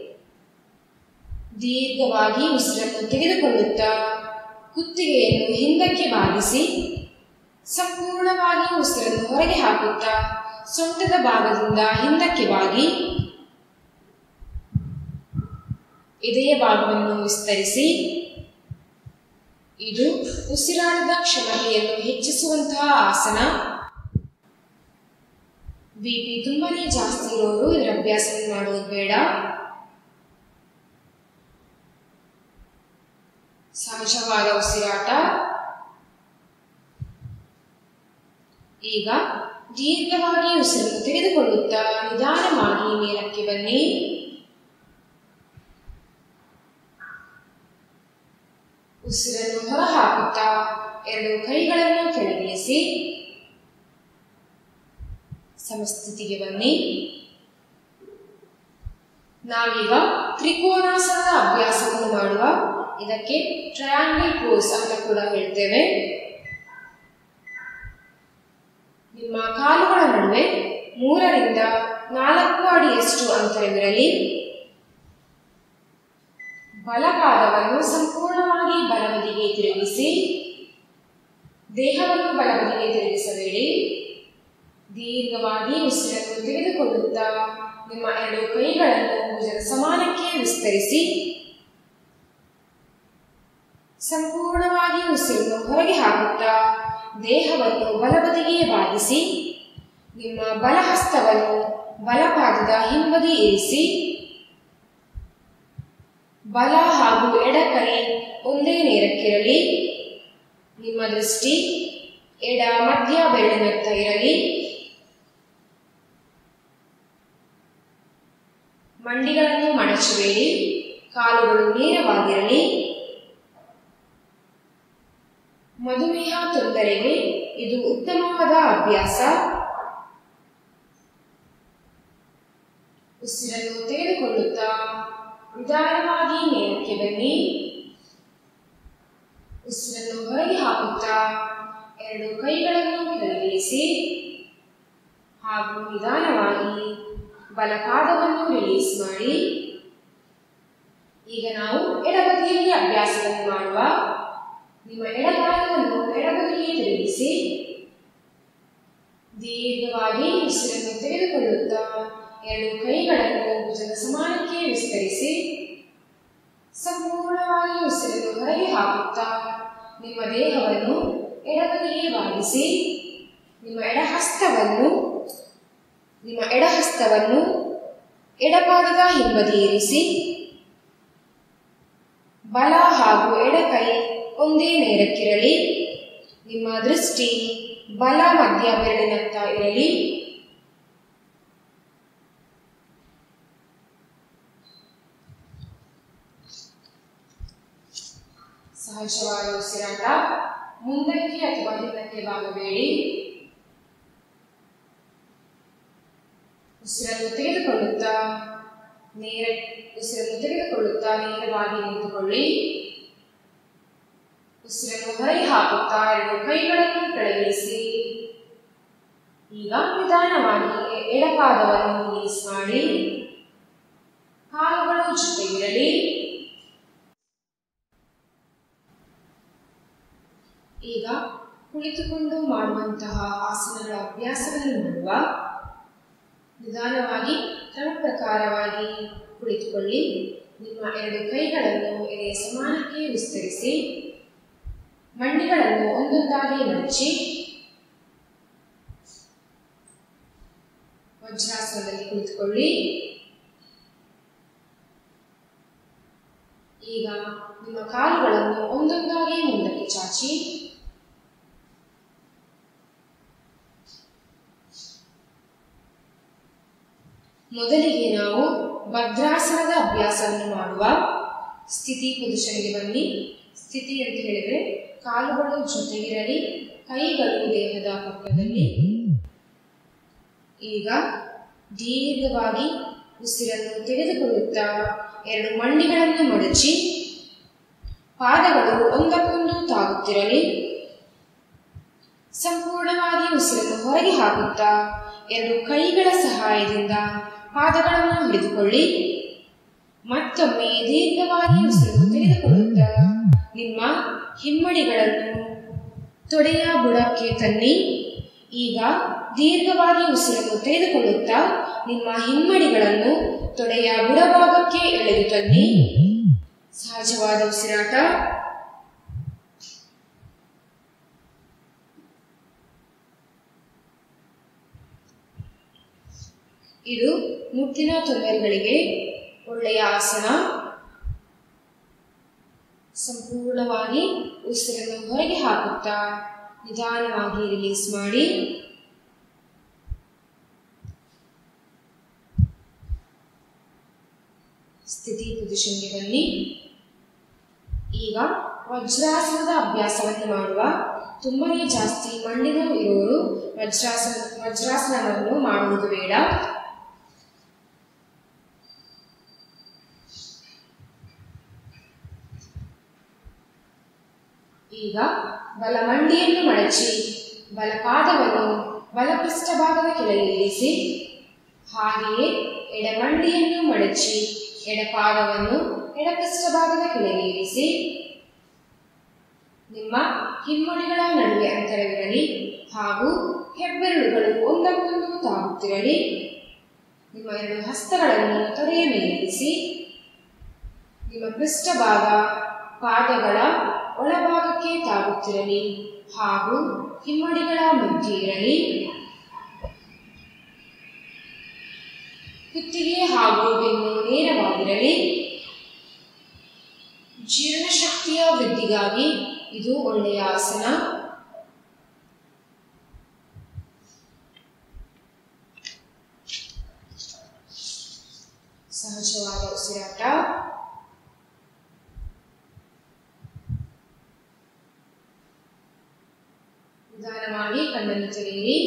S1: ದೀರ್ಘವಾಗಿ ಉಸಿರನ್ನು ತೆಗೆದುಕೊಳ್ಳುತ್ತಾ ಕುತ್ತಿಗೆಯನ್ನು ಹಿಂದಕ್ಕೆ ಬಾಗಿಸಿ ಸಂಪೂರ್ಣವಾಗಿ ಉಸಿರನ್ನು ಹೊರಗೆ ಹಾಕುತ್ತಾ ಸೊಂಟದ ಭಾಗದಿಂದ ಹಿಂದಕ್ಕೆ ಬಾಗಿ ಎದೆಯ ಭಾಗವನ್ನು ವಿಸ್ತರಿಸಿ ಇದು ಉಸಿರಾಟದ ಕ್ಷಮತೆಯನ್ನು ಹೆಚ್ಚಿಸುವಂತಹ ಆಸನ ಬಿ ಪಿ ತುಂಬಾನೇ ಜಾಸ್ತಿ ಇರೋರು ಇದರ ಅಭ್ಯಾಸವನ್ನು ಮಾಡುವುದು ಬೇಡ ಸಹಜವಾದ ಉಸಿರಾಟ ಈಗ ದೀರ್ಘವಾಗಿ ಉಸಿರನ್ನು ತೆಗೆದುಕೊಳ್ಳುತ್ತಾ ನಿಧಾನವಾಗಿ ಮೇಲಕ್ಕೆ ಬನ್ನಿ ಉಸಿರನ್ನು ಹೊರಹಾಕುತ್ತಾ ಎರಡು ಕೈಗಳನ್ನು ಕೆಳಗಿಳಿಸಿ ಸಮಸ್ಥಿತಿಗೆ ಬನ್ನಿ ನಾವೀಗ ತ್ರಿಕೋನಾಸನದ ಅಭ್ಯಾಸವನ್ನು ಮಾಡುವ ಇದಕ್ಕೆ ಟ್ರಯಾಂಗಲ್ ಪೋಸ್ ಅಂತ ಕೂಡ ಹೇಳ್ತೇವೆ ನಿಮ್ಮ ಕಾಲುಗಳ ನಡುವೆ ಮೂರರಿಂದ ನಾಲ್ಕು ಅಡಿಯಷ್ಟು ಅಂತರವಿರಲಿ ಬಲಪಾದವನ್ನು ಸಂಪೂರ್ಣವಾಗಿ ಬಲಬದಿಗೆ ತಿರುಗಿಸಿ ದೇಹವನ್ನು ಬಲಬದಿಗೆ ತಿರುಗಿಸಬೇಡಿ ದೀರ್ಘವಾಗಿ ಉಸಿರನ್ನು ತೆಗೆದುಕೊಳ್ಳುತ್ತಾ ನಿಮ್ಮ ಎರಡು ಕೈಗಳನ್ನು ಭುಜದ ಸಮಾನಕ್ಕೆ ವಿಸ್ತರಿಸಿ ಸಂಪೂರ್ಣವಾಗಿ ಉಸಿರನ್ನು ಹೊರಗೆ ಹಾಕುತ್ತಾ ದೇಹವನ್ನು ಬಲಬದಿಗೆ ಬಾಗಿಸಿ ನಿಮ್ಮ ಬಲಹಸ್ತವನ್ನು ಬಲಪಾದದ ಹಿಂಬದಿ ಇರಿಸಿ ಬಲ ಹಾಗೂ ಎಡಕೈ ಒಂದೇ ನೇರಕ್ಕಿರಲಿ ನಿಮ್ಮ ದೃಷ್ಟಿ ಎಡ ಮಧ್ಯ ಬೆರಳಿನತ್ತ ಇರಲಿ ಮಂಡಿಗಳನ್ನು ಮಡಚಬೇಡಿ ಕಾಲುಗಳು ನೇರವಾಗಿರಲಿ ಮಧುಮೇಹ ತೊಂದರೆಗೆ ಇದು ಉತ್ತಮವಾದ ಅಭ್ಯಾಸ ಉಸಿರನ್ನು ತೆಗೆದುಕೊಳ್ಳುತ್ತಾ ನಿಧಾನವಾಗಿ ಮೇಲಕ್ಕೆ ಬನ್ನಿ ಉಸಿರನ್ನು ಹೊರಗೆ ಹಾಕುತ್ತಾ ಎರಡು ಕೈಗಳನ್ನು ಕೆಳಗಿಳಿಸಿ ಹಾಗೂ ನಿಧಾನವಾಗಿ ಬಲಪಾದವನ್ನು ರಿಲೀಸ್ ಮಾಡಿ ಈಗ ನಾವು ಎಡಬದಿಯಲ್ಲಿ ಅಭ್ಯಾಸವನ್ನು ಮಾಡುವ ನಿಮ್ಮ ಎಡಗಾಲವನ್ನು ಎಡಬದಿಗೆ ತಿರುಗಿಸಿ ದೀರ್ಘವಾಗಿ ಉಸಿರನ್ನು ತೆಗೆದುಕೊಳ್ಳುತ್ತಾ ಎರಡು ಕೈಗಳನ್ನು ಭುಜದ ಸಮಾನಕ್ಕೆ ವಿಸ್ತರಿಸಿ ಸಂಪೂರ್ಣವಾಗಿ ಉಸಿರನ್ನು ಹೊರಗೆ ಹಾಕುತ್ತಾ ನಿಮ್ಮ ದೇಹವನ್ನು ಎಡಬದಿಗೆ ಬಾಗಿಸಿ ನಿಮ್ಮ ಎಡಹಸ್ತವನ್ನು ನಿಮ್ಮ ಎಡಹಸ್ತವನ್ನು ಎಡಪಾದದ ಹಿಂಬದಿ ಇರಿಸಿ ಬಲ ಹಾಗೂ ಎಡಕೈ ಒಂದೇ ನೇರಕ್ಕಿರಲಿ ನಿಮ್ಮ ದೃಷ್ಟಿ ಬಲ ಮಧ್ಯ ಬೆರಳಿನತ್ತ ಇರಲಿ ಸಹಜವಾದ ಉಸಿರಾಟ ಮುಂದಕ್ಕೆ ಅಥವಾ ಹಿಂದಕ್ಕೆ ಬಾಗಬೇಡಿ ಉಸಿರನ್ನು ತೆಗೆದುಕೊಳ್ಳುತ್ತಾ ನೇರ ಉಸಿರನ್ನು ತೆಗೆದುಕೊಳ್ಳುತ್ತಾ ನೇರವಾಗಿ ನಿಂತುಕೊಳ್ಳಿ ಉಸಿರನ್ನು ಹೊರಗೆ ಹಾಕುತ್ತಾ ಎರಡು ಕೈಗಳನ್ನು ಕೆಳಗಿಳಿಸಿ ಈಗ ನಿಧಾನವಾಗಿ ಎಡಪಾದವನ್ನು ರಿಲೀಸ್ ಮಾಡಿ ಕಾಲುಗಳು ಜೊತೆಗಿರಲಿ ಈಗ ಕುಳಿತುಕೊಂಡು ಮಾಡುವಂತಹ ಆಸನಗಳ ಅಭ್ಯಾಸವನ್ನು ಮಾಡುವ ನಿಧಾನವಾಗಿ ಕ್ರಮ ಪ್ರಕಾರವಾಗಿ ಕುಳಿತುಕೊಳ್ಳಿ ನಿಮ್ಮ ಎರಡು ಕೈಗಳನ್ನು ಎದೆಯ ಸಮಾನಕ್ಕೆ ವಿಸ್ತರಿಸಿ ಮಂಡಿಗಳನ್ನು ಒಂದೊಂದಾಗಿ ಮಡಚಿ ವಜ್ರಾಸನದಲ್ಲಿ ಕುಳಿತುಕೊಳ್ಳಿ ಈಗ ನಿಮ್ಮ ಕಾಲುಗಳನ್ನು ಒಂದೊಂದಾಗಿ ಮುಂದಕ್ಕೆ ಚಾಚಿ ಮೊದಲಿಗೆ ನಾವು ಭದ್ರಾಸನದ ಅಭ್ಯಾಸವನ್ನು ಮಾಡುವ ಸ್ಥಿತಿ ಪೊಸಿಷನ್ಗೆ ಬನ್ನಿ ಸ್ಥಿತಿ ಅಂತ ಹೇಳಿದರೆ ಕಾಲುಗಳು ಜೊತೆಗಿರಲಿ ಕೈಗಳು ದೇಹದ ಪಕ್ಕದಲ್ಲಿ ಈಗ ದೀರ್ಘವಾಗಿ ಉಸಿರನ್ನು ತೆಗೆದುಕೊಳ್ಳುತ್ತಾ ಎರಡು ಮಂಡಿಗಳನ್ನು ಮಡಚಿ ಪಾದಗಳು ಒಂದಕ್ಕೊಂದು ತಾಗುತ್ತಿರಲಿ ಸಂಪೂರ್ಣವಾಗಿ ಉಸಿರನ್ನು ಹೊರಗೆ ಹಾಕುತ್ತಾ ಎರಡು ಕೈಗಳ ಸಹಾಯದಿಂದ ಪಾದಗಳನ್ನು ಹಿಡಿದುಕೊಳ್ಳಿ ಮತ್ತೊಮ್ಮೆ ದೀರ್ಘವಾಗಿ ಉಸಿರನ್ನು ತೆಗೆದುಕೊಳ್ಳುತ್ತಾ ನಿಮ್ಮ ಹಿಮ್ಮಡಿಗಳನ್ನು ತೊಡೆಯ ಬುಡಕ್ಕೆ ತನ್ನಿ ಈಗ ದೀರ್ಘವಾಗಿ ಉಸಿರನ್ನು ತೆಗೆದುಕೊಳ್ಳುತ್ತಾ ನಿಮ್ಮ ಹಿಮ್ಮಡಿಗಳನ್ನು ತೊಡೆಯ ಬುಡಭಾಗಕ್ಕೆ ಎಳೆದು ತನ್ನಿ ಸಹಜವಾದ ಉಸಿರಾಟ ಇದು ಮುಟ್ಟಿನ ತೊಂದರೆಗಳಿಗೆ ಒಳ್ಳೆಯ ಆಸನ ಸಂಪೂರ್ಣವಾಗಿ ಉಸಿರನ್ನು ಹೊರಗೆ ಹಾಕುತ್ತಾ ನಿಧಾನವಾಗಿ ರಿಲೀಸ್ ಮಾಡಿ ಸ್ಥಿತಿ ಪೊಸಿಷನ್ಗೆ ಬನ್ನಿ ಈಗ ವಜ್ರಾಸನದ ಅಭ್ಯಾಸವನ್ನು ಮಾಡುವ ತುಂಬನೇ ಜಾಸ್ತಿ ಮಂಡಿನ ಇರೋರು ವಜ್ರಾಸನ ವಜ್ರಾಸನವನ್ನು ಮಾಡುವುದು ಬೇಡ ಈಗ ಬಲ ಮಂಡಿಯನ್ನು ಮಡಚಿ ಬಲ ಪಾದವನ್ನು ಬಲ ಪೃಷ್ಠಭಾಗದ ಕೆಳಗೆ ಇರಿಸಿ ಹಾಗೆಯೇ ಎಡಮಂಡಿಯನ್ನು ಮಡಚಿ ಎಡಪಾದವನ್ನು ಎಡಪೃಷ್ಠಭಾಗದ ಕೆಳಗೆ ಇರಿಸಿ ನಿಮ್ಮ ಹಿಮ್ಮಡಿಗಳ ನಡುವೆ ಅಂತರವಿರಲಿ ಹಾಗೂ ಹೆಬ್ಬೆರಳುಗಳು ಒಂದಕ್ಕೊಂದು ತಾಗುತ್ತಿರಲಿ ನಿಮ್ಮ ಎರಡು ಹಸ್ತಗಳನ್ನು ತೊಡೆಯ ಮೇಲಿರಿಸಿ ನಿಮ್ಮ ಪೃಷ್ಠಭಾಗ ಪಾದಗಳ ಒಳಭಾಗಕ್ಕೆ ತಾಗುತ್ತಿರಲಿ ಹಾಗೂ ಹಿಮ್ಮಡಿಗಳ ಮಧ್ಯೆ ಇರಲಿ ಕುತ್ತಿಗೆ ಹಾಗೂ ಬೆನ್ನು ನೇರವಾಗಿರಲಿ ಜೀರ್ಣಶಕ್ತಿಯ ವೃದ್ಧಿಗಾಗಿ ಇದು ಒಳ್ಳೆಯ ಆಸನ ಸಹಜವಾದ ಉಸಿರಾಟ ನಿಧಾನವಾಗಿ ಕಣ್ಣನ್ನು ತೆರೆಯಿರಿ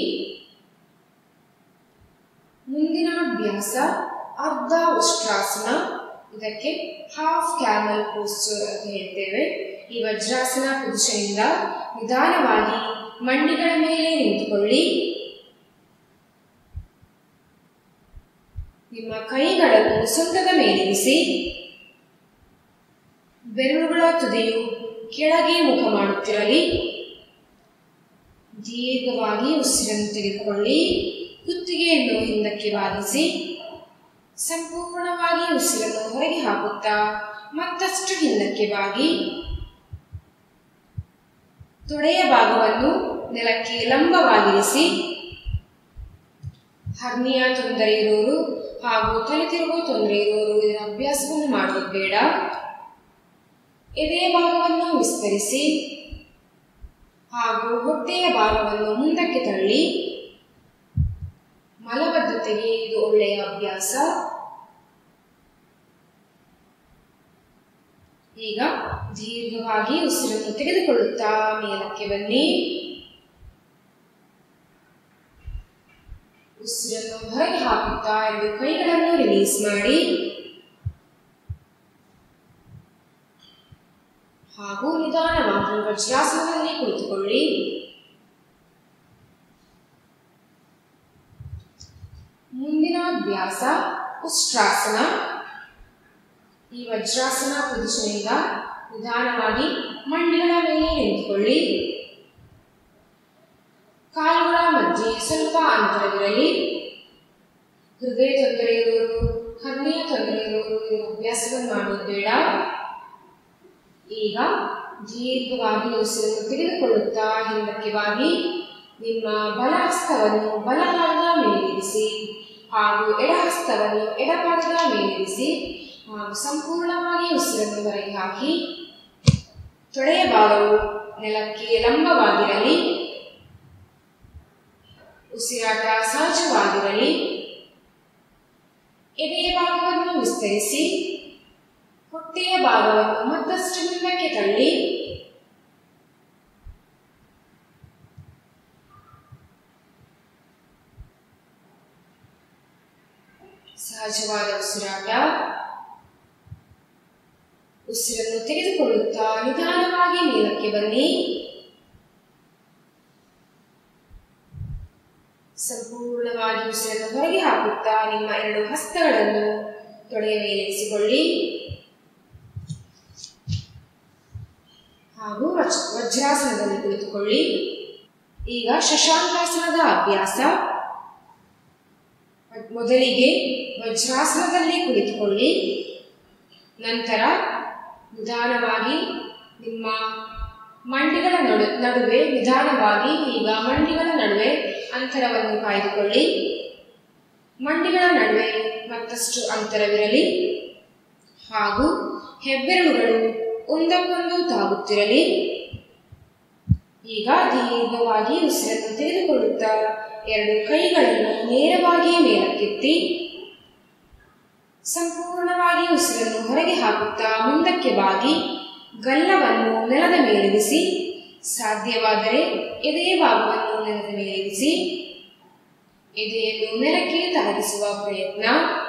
S1: ಮುಂದಿನ ಅಭ್ಯಾಸ ಅರ್ಧ ಉಷ್ಟ್ರಾಸನ ಇದಕ್ಕೆ ಹಾಫ್ ಕ್ಯಾಮಲ್ ಪೋಸ್ಚರ್ ಅಂತ ಹೇಳ್ತೇವೆ ಈ ವಜ್ರಾಸನ ಪೊಸಿಷನಿಂದ ನಿಧಾನವಾಗಿ ಮಂಡಿಗಳ ಮೇಲೆ ನಿಂತುಕೊಳ್ಳಿ ನಿಮ್ಮ ಕೈಗಳನ್ನು ಸೊಂಟದ ಮೇಲಿರಿಸಿ ಬೆರಳುಗಳ ತುದಿಯು ಕೆಳಗೆ ಮುಖ ಮಾಡುತ್ತಿರಲಿ ದೀರ್ಘವಾಗಿ ಉಸಿರನ್ನು ತೆಗೆದುಕೊಳ್ಳಿ ಕುತ್ತಿಗೆಯನ್ನು ಹಿಂದಕ್ಕೆ ಬಾಗಿಸಿ ಸಂಪೂರ್ಣವಾಗಿ ಉಸಿರನ್ನು ಹೊರಗೆ ಹಾಕುತ್ತಾ ಮತ್ತಷ್ಟು ಹಿಂದಕ್ಕೆ ಬಾಗಿ ತೊಡೆಯ ಭಾಗವನ್ನು ನೆಲಕ್ಕೆ ಲಂಬವಾಗಿರಿಸಿ ಹರ್ನಿಯ ತೊಂದರೆ ಇರೋರು ಹಾಗೂ ತಲೆ ತಿರುಗುವ ತೊಂದರೆ ಇರೋರು ಇದರ ಅಭ್ಯಾಸವನ್ನು ಮಾಡುವುದು ಬೇಡ ಎದೆಯ ಭಾಗವನ್ನು ವಿಸ್ತರಿಸಿ ಹಾಗೂ ಹೊಟ್ಟೆಯ ಭಾಗವನ್ನು ಮುಂದಕ್ಕೆ ತಳ್ಳಿ ಮಲಬದ್ಧತೆಗೆ ಇದು ಒಳ್ಳೆಯ ಅಭ್ಯಾಸ ಈಗ ದೀರ್ಘವಾಗಿ ಉಸಿರನ್ನು ತೆಗೆದುಕೊಳ್ಳುತ್ತಾ ಮೇಲಕ್ಕೆ ಬನ್ನಿ ಉಸಿರನ್ನು ಹೊರಗೆ ಹಾಕುತ್ತಾ ಎರಡು ಕೈಗಳನ್ನು ರಿಲೀಸ್ ಮಾಡಿ ಹಾಗೂ ನಿಧಾನವಾಗಿ ವಜ್ರಾಸನದಲ್ಲಿ ಕುಳಿತುಕೊಳ್ಳಿ ಮುಂದಿನ ಅಭ್ಯಾಸ ಉಷ್ಟ್ರಾಸನ ಈ ವಜ್ರಾಸನ ಪೊಸಿಷನಿಂದ ನಿಧಾನವಾಗಿ ಮಂಡಿಗಳ ಮೇಲೆ ನಿಂತುಕೊಳ್ಳಿ ಕಾಲುಗಳ ಮಧ್ಯೆ ಸ್ವಲ್ಪ ಅಂತರವಿರಲಿ ಹೃದಯ ತೊಂದರೆ ಇರೋರು ಹರ್ನಿಯ ತೊಂದರೆ ಇರೋರು ಈ ಅಭ್ಯಾಸವನ್ನು ಮಾಡುವುದು ಬೇಡ ಈಗ ದೀರ್ಘವಾಗಿ ಉಸಿರನ್ನು ತೆಗೆದುಕೊಳ್ಳುತ್ತಾ ಹಿಂದಕ್ಕೆ ಬಾಗಿ ನಿಮ್ಮ ಬಲಹಸ್ತವನ್ನು ಬಲಪಾದದ ಮೇಲಿರಿಸಿ ಹಾಗೂ ಎಡಹಸ್ತವನ್ನು ಎಡಪಾದದ ಮೇಲಿರಿಸಿ ಹಾಗೂ ಸಂಪೂರ್ಣವಾಗಿ ಉಸಿರನ್ನು ಹೊರಗೆ ಹಾಕಿ ತೊಡೆಯ ಭಾಗವು ನೆಲಕ್ಕೆ ಲಂಬವಾಗಿರಲಿ ಉಸಿರಾಟ ಸಹಜವಾಗಿರಲಿ ಎದೆಯ ಭಾಗವನ್ನು ವಿಸ್ತರಿಸಿ ಹೊಟ್ಟೆ ಹೊಟ್ಟೆಯ ಭಾಗವನ್ನು ಮತ್ತಷ್ಟು ಮುಂದಕ್ಕೆ ತಳ್ಳಿ ಸಹಜವಾದ ಉಸಿರಾಟ ಉಸಿರನ್ನು ತೆಗೆದುಕೊಳ್ಳುತ್ತಾ ನಿಧಾನವಾಗಿ ಮೇಲಕ್ಕೆ ಬನ್ನಿ ಸಂಪೂರ್ಣವಾಗಿ ಉಸಿರನ್ನು ಹೊರಗೆ ಹಾಕುತ್ತಾ ನಿಮ್ಮ ಎರಡು ಹಸ್ತಗಳನ್ನು ತೊಡೆಯ ಮೇಲೆ ಇರಿಸಿಕೊಳ್ಳಿ ಹಾಗೂ ವಜ್- ವಜ್ರಾಸನದಲ್ಲಿ ಕುಳಿತುಕೊಳ್ಳಿ ಈಗ ಶಶಾಂಕಾಸನದ ಅಭ್ಯಾಸ ಮೊದಲಿಗೆ ವಜ್ರಾಸನದಲ್ಲಿ ಕುಳಿತುಕೊಳ್ಳಿ ನಂತರ ನಿಧಾನವಾಗಿ ನಿಮ್ಮ ಮಂಡಿಗಳ ನಡು ನಡುವೆ ನಿಧಾನವಾಗಿ ಈಗ ಮಂಡಿಗಳ ನಡುವೆ ಅಂತರವನ್ನು ಕಾಯ್ದುಕೊಳ್ಳಿ ಮಂಡಿಗಳ ನಡುವೆ ಮತ್ತಷ್ಟು ಅಂತರವಿರಲಿ ಹಾಗೂ ಹೆಬ್ಬೆರಳುಗಳು ಒಂದಕ್ಕೊಂದು ತಾಗುತ್ತಿರಲಿ ಈಗ ದೀರ್ಘವಾಗಿ ಉಸಿರನ್ನು ತೆಗೆದುಕೊಳ್ಳುತ್ತಾ ಎರಡು ಕೈಗಳನ್ನು ನೇರವಾಗಿ ಮೇಲಕ್ಕೆತ್ತಿ ಸಂಪೂರ್ಣವಾಗಿ ಉಸಿರನ್ನು ಹೊರಗೆ ಹಾಕುತ್ತಾ ಮುಂದಕ್ಕೆ ಬಾಗಿ ಗಲ್ಲವನ್ನು ನೆಲದ ಮೇಲಿರಿಸಿ ಸಾಧ್ಯವಾದರೆ ಎದೆಯ ಭಾಗವನ್ನು ನೆಲದ ಮೇಲಿರಿಸಿ ಎದೆಯನ್ನು ನೆಲಕ್ಕೆ ತಲಗಿಸುವ ಪ್ರಯತ್ನ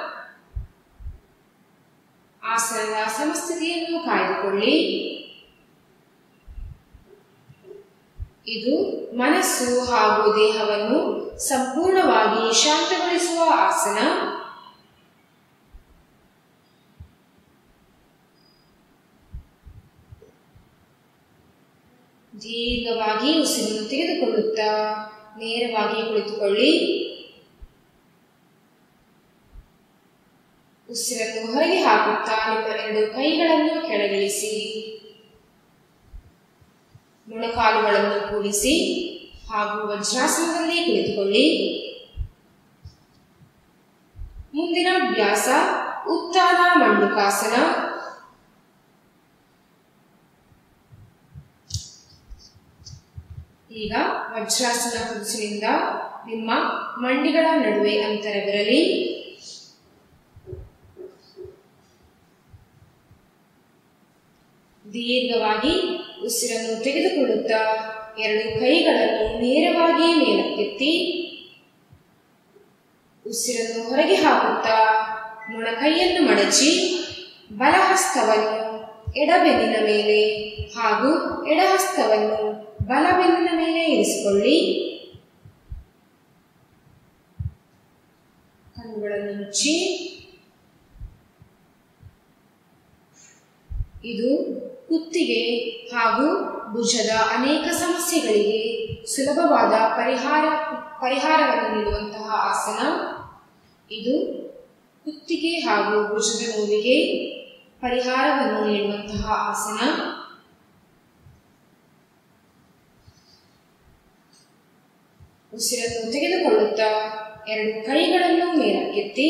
S1: ಆಸನದ ಸಮಸ್ಥಿತಿಯನ್ನು ಕಾಯ್ದುಕೊಳ್ಳಿ ಇದು ಮನಸ್ಸು ಹಾಗೂ ದೇಹವನ್ನು ಸಂಪೂರ್ಣವಾಗಿ ಶಾಂತಗೊಳಿಸುವ ಆಸನ ದೀರ್ಘವಾಗಿ ಉಸಿರನ್ನು ತೆಗೆದುಕೊಳ್ಳುತ್ತಾ ನೇರವಾಗಿ ಕುಳಿತುಕೊಳ್ಳಿ ಉಸಿರನ್ನು ಹೊರಗೆ ಹಾಕುತ್ತಾ ನಿಮ್ಮ ಎರಡು ಕೈಗಳನ್ನು ಕೆಳಗಿಳಿಸಿ ಮೊಣಕಾಲುಗಳನ್ನು ಕೂಡಿಸಿ ಹಾಗೂ ವಜ್ರಾಸನದಲ್ಲಿ ಕುಳಿತುಕೊಳ್ಳಿ ಮುಂದಿನ ಅಭ್ಯಾಸ ಉತ್ತಾನ ಮಂಡುಕಾಸನ ಈಗ ವಜ್ರಾಸನ ಕುದಿಸಿನಿಂದ ನಿಮ್ಮ ಮಂಡಿಗಳ ನಡುವೆ ಅಂತರವಿರಲಿ ದೀರ್ಘವಾಗಿ ಉಸಿರನ್ನು ತೆಗೆದುಕೊಳ್ಳುತ್ತಾ ಎರಡು ಕೈಗಳನ್ನು ನೇರವಾಗಿ ಮೇಲಕ್ಕೆತ್ತಿ ಉಸಿರನ್ನು ಹೊರಗೆ ಹಾಕುತ್ತಾ ಮೊಣಕೈಯನ್ನು ಮಡಚಿ ಬಲಹಸ್ತವನ್ನು ಎಡಬೆನ್ನಿನ ಮೇಲೆ ಹಾಗೂ ಎಡಹಸ್ತವನ್ನು ಬಲಬೆನ್ನಿನ ಮೇಲೆ ಇರಿಸಿಕೊಳ್ಳಿ ಕಣ್ಣುಗಳನ್ನು ಮುಚ್ಚಿ ಇದು ಕುತ್ತಿಗೆ ಹಾಗೂ ಭುಜದ ಅನೇಕ ಸಮಸ್ಯೆಗಳಿಗೆ ಸುಲಭವಾದ ಪರಿಹಾರ ಪರಿಹಾರವನ್ನು ನೀಡುವಂತಹ ಆಸನ ಇದು ಕುತ್ತಿಗೆ ಹಾಗೂ ಭುಜದ ನೋವಿಗೆ ಪರಿಹಾರವನ್ನು ನೀಡುವಂತಹ ಆಸನ ಉಸಿರನ್ನು ತೆಗೆದುಕೊಳ್ಳುತ್ತಾ ಎರಡು ಕೈಗಳನ್ನು ಮೇಲಕ್ಕೆತ್ತಿ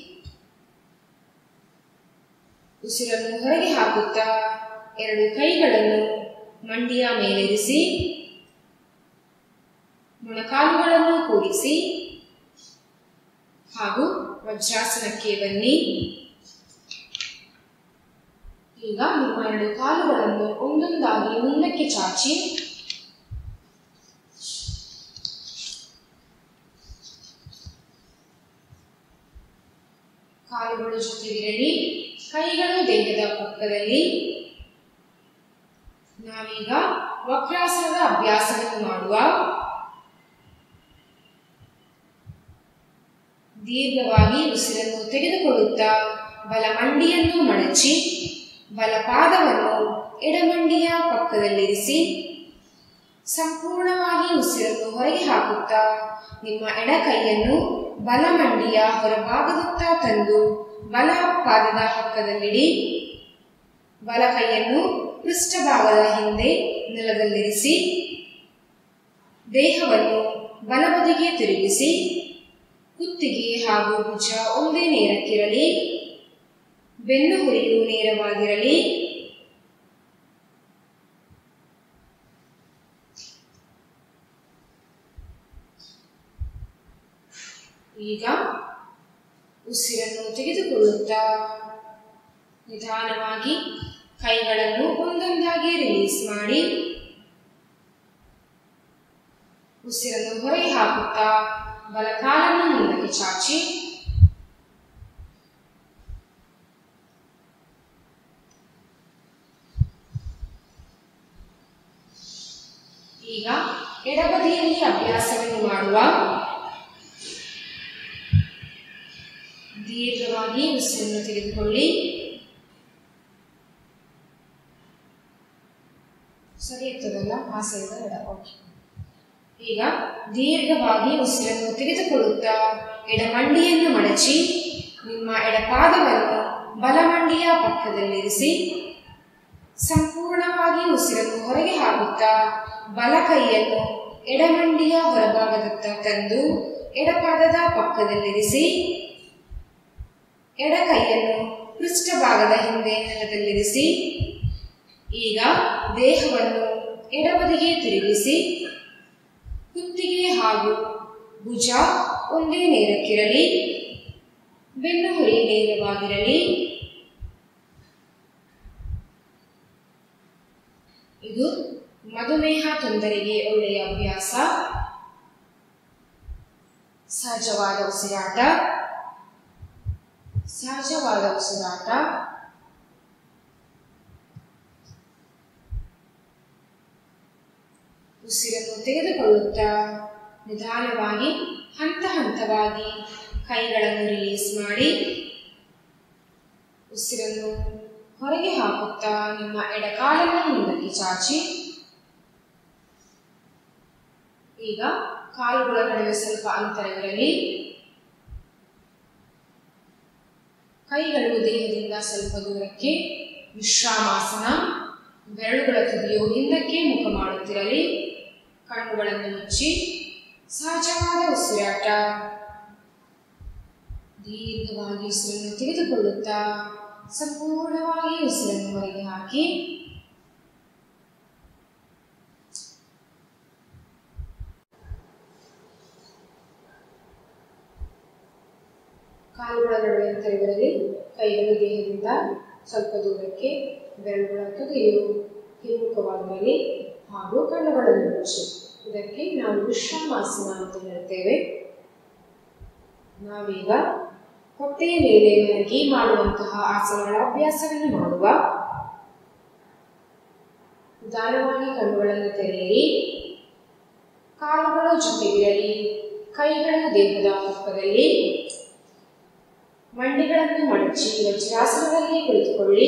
S1: ಉಸಿರನ್ನು ಹೊರಗೆ ಹಾಕುತ್ತಾ ಎರಡು ಕೈಗಳನ್ನು ಮಂಡಿಯ ಮೇಲಿರಿಸಿ ಮೊಣಕಾಲುಗಳನ್ನು ಕೂಡಿಸಿ ಹಾಗೂ ವಜ್ರಾಸನಕ್ಕೆ ಬನ್ನಿ ಈಗ ನಿಮ್ಮ ಎರಡು ಕಾಲುಗಳನ್ನು ಒಂದೊಂದಾಗಿ ಮುಂದಕ್ಕೆ ಚಾಚಿ ಕಾಲುಗಳು ಜೊತೆಗಿರಲಿ ಕೈಗಳು ದೇಹದ ಪಕ್ಕದಲ್ಲಿ ನಾವೀಗ ವಕ್ರಾಸನದ ಅಭ್ಯಾಸವನ್ನು ಮಾಡುವ ದೀರ್ಘವಾಗಿ ಉಸಿರನ್ನು ತೆಗೆದುಕೊಳ್ಳುತ್ತಾ ಬಲ ಮಂಡಿಯನ್ನು ಮಡಚಿ ಬಲ ಪಾದವನ್ನು ಎಡಮಂಡಿಯ ಪಕ್ಕದಲ್ಲಿರಿಸಿ ಸಂಪೂರ್ಣವಾಗಿ ಉಸಿರನ್ನು ಹೊರಗೆ ಹಾಕುತ್ತಾ ನಿಮ್ಮ ಎಡ ಕೈಯನ್ನು ಬಲ ಮಂಡಿಯ ಹೊರಭಾಗದತ್ತ ತಂದು ಬಲ ಪಾದದ ಪಕ್ಕದಲ್ಲಿಡಿ ಬಲ ಕೈಯನ್ನು ಪೃಷ್ಠಭಾಗದ ಹಿಂದೆ ನೆಲದಲ್ಲಿರಿಸಿ ದೇಹವನ್ನು ಬಲಬದಿಗೆ ತಿರುಗಿಸಿ ಕುತ್ತಿಗೆ ಹಾಗೂ ಭುಜ ಒಂದೇ ನೇರಕ್ಕಿರಲಿ ಬೆನ್ನು ಹುರಿಯು ನೇರವಾಗಿರಲಿ ಈಗ ಉಸಿರನ್ನು ತೆಗೆದುಕೊಳ್ಳುತ್ತಾ ನಿಧಾನವಾಗಿ ಕೈಗಳನ್ನು ಒಂದೊಂದಾಗಿ ರಿಲೀಸ್ ಮಾಡಿ ಉಸಿರನ್ನು ಹೊರಗೆ ಹಾಕುತ್ತಾ ಬಲಕಾಲನ್ನು ಮುಂದಕ್ಕೆ ಚಾಚಿ ಈಗ ಎಡಬದಿಯಲ್ಲಿ ಅಭ್ಯಾಸವನ್ನು ಮಾಡುವ ದೀರ್ಘವಾಗಿ ಉಸಿರನ್ನು ತೆಗೆದುಕೊಳ್ಳಿ ಸರಿ ಇರ್ತದಲ್ಲ ಆ ಸೈಡ್ ಎಡ ಓಕೆ ಈಗ ದೀರ್ಘವಾಗಿ ಉಸಿರನ್ನು ತೆಗೆದುಕೊಳ್ಳುತ್ತಾ ಎಡಮಂಡಿಯನ್ನು ಮಡಚಿ ನಿಮ್ಮ ಎಡಪಾದವನ್ನು ಬಲಮಂಡಿಯ ಪಕ್ಕದಲ್ಲಿರಿಸಿ ಸಂಪೂರ್ಣವಾಗಿ ಉಸಿರನ್ನು ಹೊರಗೆ ಹಾಕುತ್ತಾ ಬಲ ಕೈಯನ್ನು ಎಡಮಂಡಿಯ ಹೊರಭಾಗದತ್ತ ತಂದು ಎಡಪಾದದ ಪಕ್ಕದಲ್ಲಿರಿಸಿ ಎಡ ಕೈಯನ್ನು ಪೃಷ್ಠಭಾಗದ ಹಿಂದೆ ನೆಲದಲ್ಲಿರಿಸಿ ಈಗ ದೇಹವನ್ನು ಎಡಬದಿಗೆ ತಿರುಗಿಸಿ ಕುತ್ತಿಗೆ ಹಾಗೂ ಭುಜ ಒಂದೇ ನೇರಕ್ಕಿರಲಿ ಬೆನ್ನು ಹುರಿ ನೇರವಾಗಿರಲಿ ಇದು ಮಧುಮೇಹ ತೊಂದರೆಗೆ ಒಳ್ಳೆಯ ಅಭ್ಯಾಸ ಸಹಜವಾದ ಉಸಿರಾಟ ಸಹಜವಾದ ಉಸಿರಾಟ ಉಸಿರನ್ನು ತೆಗೆದುಕೊಳ್ಳುತ್ತಾ ನಿಧಾನವಾಗಿ ಹಂತ ಹಂತವಾಗಿ ಕೈಗಳನ್ನು ರಿಲೀಸ್ ಮಾಡಿ ಉಸಿರನ್ನು ಹೊರಗೆ ಹಾಕುತ್ತಾ ನಿಮ್ಮ ಎಡಕಾಲನ್ನು ಮುಂದಕ್ಕೆ ಚಾಚಿ ಈಗ ಕಾಲುಗಳ ನಡುವೆ ಸ್ವಲ್ಪ ಅಂತರವಿರಲಿ ಕೈಗಳು ದೇಹದಿಂದ ಸ್ವಲ್ಪ ದೂರಕ್ಕೆ ವಿಶ್ರಾಮಾಸನ ಬೆರಳುಗಳ ತುದಿಯು ಹಿಂದಕ್ಕೆ ಮುಖ ಮಾಡುತ್ತಿರಲಿ ಕಣ್ಣುಗಳನ್ನು ಮುಚ್ಚಿ ಸಹಜವಾದ ಉಸಿರಾಟ ದೀರ್ಘವಾಗಿ ಉಸಿರನ್ನು ತೆಗೆದುಕೊಳ್ಳುತ್ತಾ ಸಂಪೂರ್ಣವಾಗಿ ಉಸಿರನ್ನು ಹೊರಗೆ ಹಾಕಿ ಕಾಲುಗಳ ನಡುವೆ ಅಂತರವಿರಲಿ ಕೈಗಳು ದೇಹದಿಂದ ಸ್ವಲ್ಪ ದೂರಕ್ಕೆ ಬೆರಳುಗಳ ತುದಿಯು ಹಿಮ್ಮುಖವಾಗಿರಲಿ ಹಾಗೂ ಕಣ್ಣುಗಳನ್ನು ಮುಚ್ಚಿ ಇದಕ್ಕೆ ನಾವು ವಿಶ್ರಾಮಾಸನ ಅಂತ ಹೇಳ್ತೇವೆ ನಾವೀಗ ಹೊಟ್ಟೆಯ ಮೇಲೆ ಮಲಗಿ ಮಾಡುವಂತಹ ಆಸನಗಳ ಅಭ್ಯಾಸವನ್ನು ಮಾಡುವ ನಿಧಾನವಾಗಿ ಕಣ್ಣುಗಳನ್ನು ತೆರೆಯಿರಿ ಕಾಲುಗಳು ಜೊತೆಗಿರಲಿ ಕೈಗಳು ದೇಹದ ಪಕ್ಕದಲ್ಲಿ ಮಂಡಿಗಳನ್ನು ಮಡಚಿ ವಜ್ರಾಸನದಲ್ಲಿ ಕುಳಿತುಕೊಳ್ಳಿ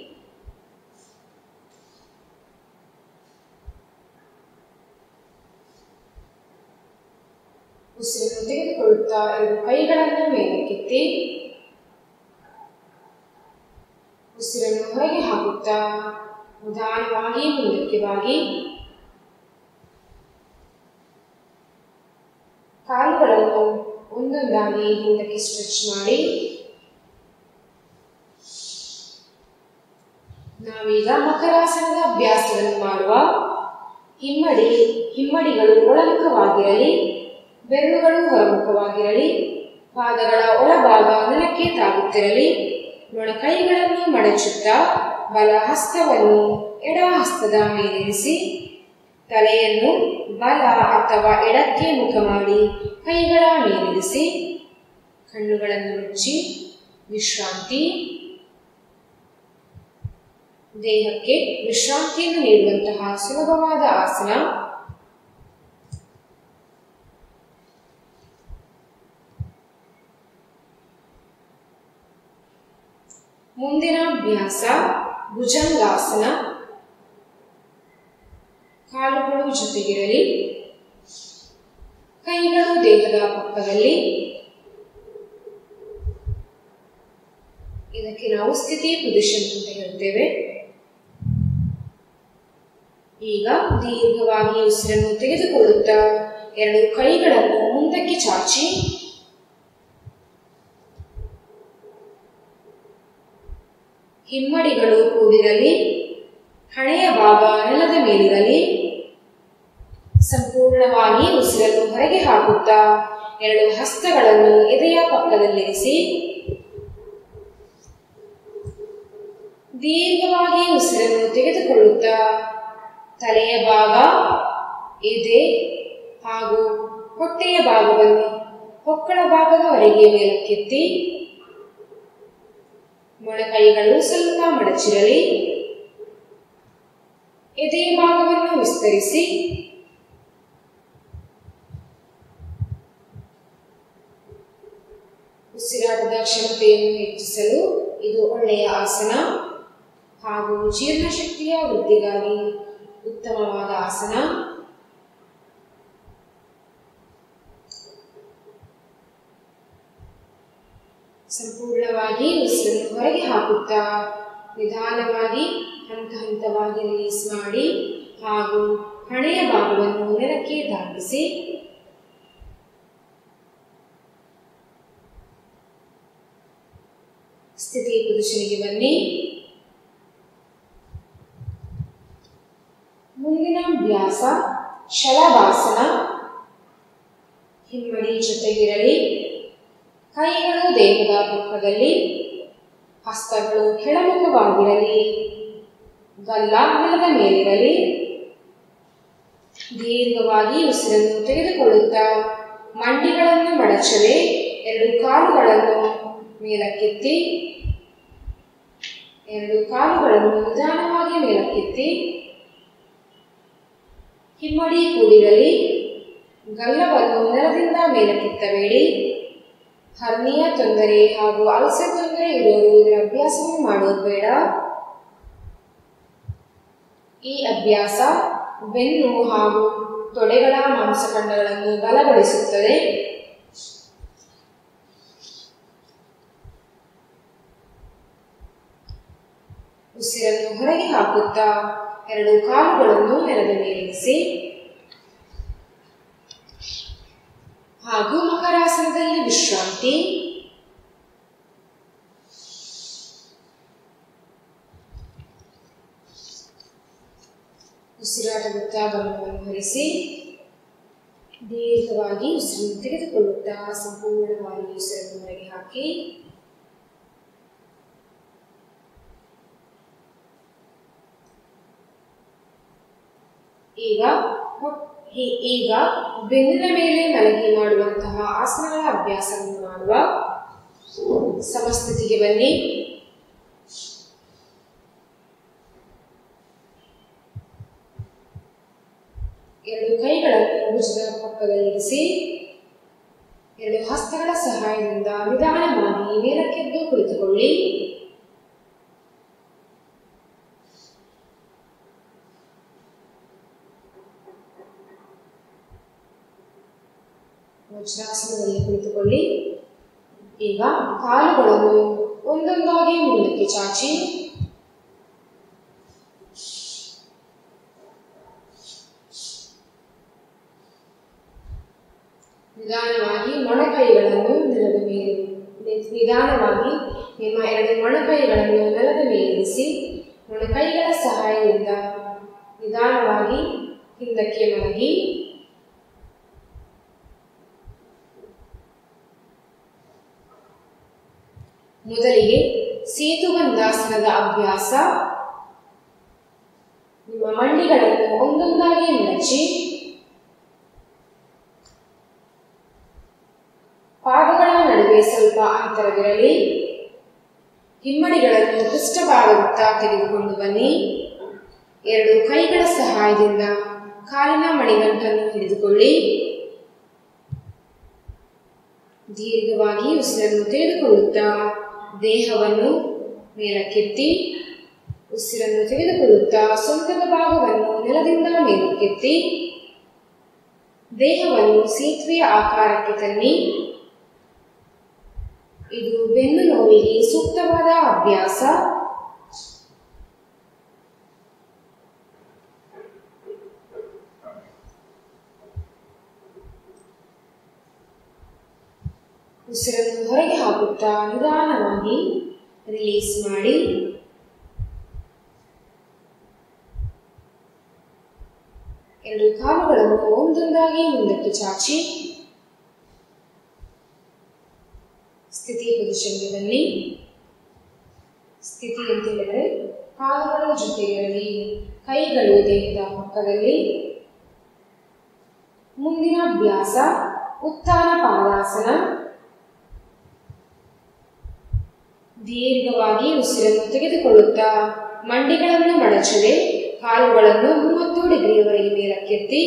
S1: ಉಸಿರನ್ನು ತೆಗೆದುಕೊಳ್ಳುತ್ತಾ ಎರಡು ಕೈಗಳನ್ನು ಮೇಲಕ್ಕೆತ್ತಿ ಉಸಿರನ್ನು ಹೊರಗೆ ಹಾಕುತ್ತಾ ನಿಧಾನವಾಗಿ ಮುಂದಕ್ಕೆ ಬಾಗಿ ಕಾಲುಗಳನ್ನು ಒಂದೊಂದಾಗಿ ಹಿಂದಕ್ಕೆ ಸ್ಟ್ರೆಚ್ ಮಾಡಿ ನಾವೀಗ ಮಕರಾಸನದ ಅಭ್ಯಾಸವನ್ನು ಮಾಡುವ ಹಿಮ್ಮಡಿ ಹಿಮ್ಮಡಿಗಳು ಒಳಮುಖವಾಗಿರಲಿ ಬೆರಳುಗಳು ಹೊರಮುಖವಾಗಿರಲಿ ಪಾದಗಳ ಒಳಭಾಗ ನೆಲಕ್ಕೆ ತಾಗುತ್ತಿರಲಿ ಮೊಣಕೈಗಳನ್ನು ಮಡಚುತ್ತಾ ಬಲ ಹಸ್ತವನ್ನು ಎಡ ಹಸ್ತದ ಮೇಲಿರಿಸಿ ತಲೆಯನ್ನು ಬಲ ಅಥವಾ ಎಡಕ್ಕೆ ಮುಖ ಮಾಡಿ ಕೈಗಳ ಮೇಲಿರಿಸಿ ಕಣ್ಣುಗಳನ್ನು ಮುಚ್ಚಿ ವಿಶ್ರಾಂತಿ ದೇಹಕ್ಕೆ ವಿಶ್ರಾಂತಿಯನ್ನು ನೀಡುವಂತಹ ಸುಲಭವಾದ ಆಸನ ಮುಂದಿನ ಅಭ್ಯಾಸ ಭುಜಂಗಾಸನ ಕಾಲುಗಳು ಜೊತೆಗಿರಲಿ ಕೈಗಳು ದೇಹದ ಪಕ್ಕದಲ್ಲಿ ಇದಕ್ಕೆ ನಾವು ಸ್ಥಿತಿ ಪೊಸಿಷನ್ ಅಂತ ಹೇಳ್ತೇವೆ ಈಗ ದೀರ್ಘವಾಗಿ ಉಸಿರನ್ನು ತೆಗೆದುಕೊಳ್ಳುತ್ತಾ ಎರಡು ಕೈಗಳನ್ನು ಮುಂದಕ್ಕೆ ಚಾಚಿ ಹಿಮ್ಮಡಿಗಳು ಕೂಡಿರಲಿ ಹಣೆಯ ಭಾಗ ನೆಲದ ಮೇಲಿರಲಿ ಸಂಪೂರ್ಣವಾಗಿ ಉಸಿರನ್ನು ಹೊರಗೆ ಹಾಕುತ್ತಾ ಎರಡು ಹಸ್ತಗಳನ್ನು ಎದೆಯ ಪಕ್ಕದಲ್ಲಿರಿಸಿ ದೀರ್ಘವಾಗಿ ಉಸಿರನ್ನು ತೆಗೆದುಕೊಳ್ಳುತ್ತಾ ತಲೆಯ ಭಾಗ ಎದೆ ಹಾಗೂ ಹೊಟ್ಟೆಯ ಭಾಗವನ್ನು ಹೊಕ್ಕಳ ಭಾಗದವರೆಗೆ ಮೇಲಕ್ಕೆತ್ತಿ ಮೊಣಕೈಗಳು ಸ್ವಲ್ಪ ಮಡಚಿರಲಿ ಎದೆಯ ಭಾಗವನ್ನು ವಿಸ್ತರಿಸಿ ಉಸಿರಾಟದ ಕ್ಷಮತೆಯನ್ನು ಹೆಚ್ಚಿಸಲು ಇದು ಒಳ್ಳೆಯ ಆಸನ ಹಾಗೂ ಜೀರ್ಣಶಕ್ತಿಯ ವೃದ್ಧಿಗಾಗಿ ಉತ್ತಮವಾದ ಆಸನ ಸಂಪೂರ್ಣವಾಗಿ ಉಸಿರನ್ನು ಹೊರಗೆ ಹಾಕುತ್ತಾ ನಿಧಾನವಾಗಿ ಹಂತ ಹಂತವಾಗಿ ರಿಲೀಸ್ ಮಾಡಿ ಹಾಗೂ ಹಣೆಯ ಭಾಗವನ್ನು ನೆಲಕ್ಕೆ ದಾಟಿಸಿ ಸ್ಥಿತಿ ಪುರುಷನಿಗೆ ಬನ್ನಿ ಮುಂದಿನ ಅಭ್ಯಾಸ ಶಲಭಾಸನ ಹಿಮ್ಮಡಿ ಜೊತೆಗಿರಲಿ ಕೈಗಳು ದೇಹದ ಪಕ್ಕದಲ್ಲಿ ಹಸ್ತಗಳು ಕೆಳಮುಖವಾಗಿರಲಿ ಗಲ್ಲ ನೆಲದ ಮೇಲಿರಲಿ ದೀರ್ಘವಾಗಿ ಉಸಿರನ್ನು ತೆಗೆದುಕೊಳ್ಳುತ್ತಾ ಮಂಡಿಗಳನ್ನು ಮಡಚದೆ ಎರಡು ಕಾಲುಗಳನ್ನು ಮೇಲಕ್ಕೆತ್ತಿ ಎರಡು ಕಾಲುಗಳನ್ನು ನಿಧಾನವಾಗಿ ಮೇಲಕ್ಕೆತ್ತಿ ಹಿಮ್ಮಡಿ ಕೂಡಿರಲಿ ಗಲ್ಲವನ್ನು ನೆಲದಿಂದ ಮೇಲಕ್ಕೆತ್ತಬೇಡಿ ಹರ್ನಿಯ ತೊಂದರೆ ಹಾಗೂ ಅಲ್ಸರ್ ತೊಂದರೆ ಇರೋರು ಇದರ ಅಭ್ಯಾಸವನ್ನು ಮಾಡೋದು ಬೇಡ ಈ ಅಭ್ಯಾಸ ಬೆನ್ನು ಹಾಗೂ ತೊಡೆಗಳ ಮಾಂಸಖಂಡಗಳನ್ನು ಬಲಗೊಳಿಸುತ್ತದೆ ಉಸಿರನ್ನು ಹೊರಗೆ ಹಾಕುತ್ತಾ ಎರಡು ಕಾಲುಗಳನ್ನು ನೆಲದ ಮೇಲಿರಿಸಿ ಹಾಗೂ ಮಕರಾಸನದಲ್ಲಿ ವಿಶ್ರಾಂತಿ ಉಸಿರಾಟದತ್ತ ಗಮನವನ್ನು ಹರಿಸಿ ದೀರ್ಘವಾಗಿ ಉಸಿರನ್ನು ತೆಗೆದುಕೊಳ್ಳುತ್ತಾ ಸಂಪೂರ್ಣವಾಗಿ ಉಸಿರನ್ನು ಹೊರಗೆ ಹಾಕಿ ಈಗ ಹೊ- ಹಿ- ಈಗ ಬೆನ್ನಿನ ಮೇಲೆ ಮಲಗಿ ಮಾಡುವಂತಹ ಆಸನಗಳ ಅಭ್ಯಾಸವನ್ನು ಮಾಡುವ ಸಮಸ್ಥಿತಿಗೆ ಬನ್ನಿ ಎರಡು ಕೈಗಳನ್ನು ಭುಜದ ಪಕ್ಕದಲ್ಲಿರಿಸಿ ಎರಡು ಹಸ್ತಗಳ ಸಹಾಯದಿಂದ ನಿಧಾನವಾಗಿ ಮೇಲಕ್ಕೆದ್ದು ಕುಳಿತುಕೊಳ್ಳಿ ವಜ್ರಾಸನದಲ್ಲಿ ಕುಳಿತುಕೊಳ್ಳಿ ಈಗ ಕಾಲುಗಳನ್ನು ಒಂದೊಂದಾಗಿ ಮುಂದಕ್ಕೆ ಚಾಚಿ ನಿಧಾನವಾಗಿ ಮೊಣಕೈಗಳನ್ನು ನೆಲದ ಮೇಲೆ ನಿ- ನಿಧಾನವಾಗಿ ನಿಮ್ಮ ಎರಡು ಮೊಣಕೈಗಳನ್ನು ನೆಲದ ಮೇಲಿರಿಸಿ ಮೊಣಕೈಗಳ ಸಹಾಯದಿಂದ ನಿಧಾನವಾಗಿ ಹಿಂದಕ್ಕೆ ಮಲಗಿ ಮೊದಲಿಗೆ ಸೇತುಬಂಧಾಸನದ ಅಭ್ಯಾಸ ನಿಮ್ಮ ಮಂಡಿಗಳನ್ನು ಒಂದೊಂದಾಗಿ ಮಡಚಿ ಪಾದಗಳ ನಡುವೆ ಸ್ವಲ್ಪ ಅಂತರವಿರಲಿ ಹಿಮ್ಮಡಿಗಳನ್ನು ಪೃಷ್ಠಭಾಗದತ್ತ ತೆಗೆದುಕೊಂಡು ಬನ್ನಿ ಎರಡು ಕೈಗಳ ಸಹಾಯದಿಂದ ಕಾಲಿನ ಮಣಿಗಂಟನ್ನು ಹಿಡಿದುಕೊಳ್ಳಿ ದೀರ್ಘವಾಗಿ ಉಸಿರನ್ನು ತೆಗೆದುಕೊಳ್ಳುತ್ತಾ ದೇಹವನ್ನು ಮೇಲಕ್ಕೆತ್ತಿ ಉಸಿರನ್ನು ತೆಗೆದುಕೊಳ್ಳುತ್ತಾ ಸೊಂಟದ ಭಾಗವನ್ನು ನೆಲದಿಂದ ಮೇಲಕ್ಕೆತ್ತಿ ದೇಹವನ್ನು ಸೇತುವೆಯ ಆಕಾರಕ್ಕೆ ತನ್ನಿ ಇದು ಬೆನ್ನು ನೋವಿಗೆ ಸೂಕ್ತವಾದ ಅಭ್ಯಾಸ ಉಸಿರನ್ನು ಹೊರಗೆ ಹಾಕುತ್ತಾ ನಿಧಾನವಾಗಿ ರಿಲೀಸ್ ಮಾಡಿ ಎರಡು ಕಾಲುಗಳನ್ನು ಒಂದೊಂದಾಗಿ ಮುಂದಕ್ಕೆ ಚಾಚಿ ಸ್ಥಿತಿ ಪೊಸಿಷನ್ಗೆ ಬನ್ನಿ ಸ್ಥಿತಿ ಅಂತ ಹೇಳಿದರೆ ಕಾಲುಗಳ ಜೊತೆಯಲ್ಲಿ ಕೈಗಳು ದೇಹದ ಪಕ್ಕದಲ್ಲಿ ಮುಂದಿನ ಅಭ್ಯಾಸ ಉತ್ಥಾನ ಪಾದಾಸನ ದೀರ್ಘವಾಗಿ ಉಸಿರನ್ನು ತೆಗೆದುಕೊಳ್ಳುತ್ತಾ ಮಂಡಿಗಳನ್ನು ಮಡಚದೆ ಕಾಲುಗಳನ್ನು ಮೂವತ್ತು ಡಿಗ್ರಿಯವರೆಗೆ ಮೇಲಕ್ಕೆತ್ತಿ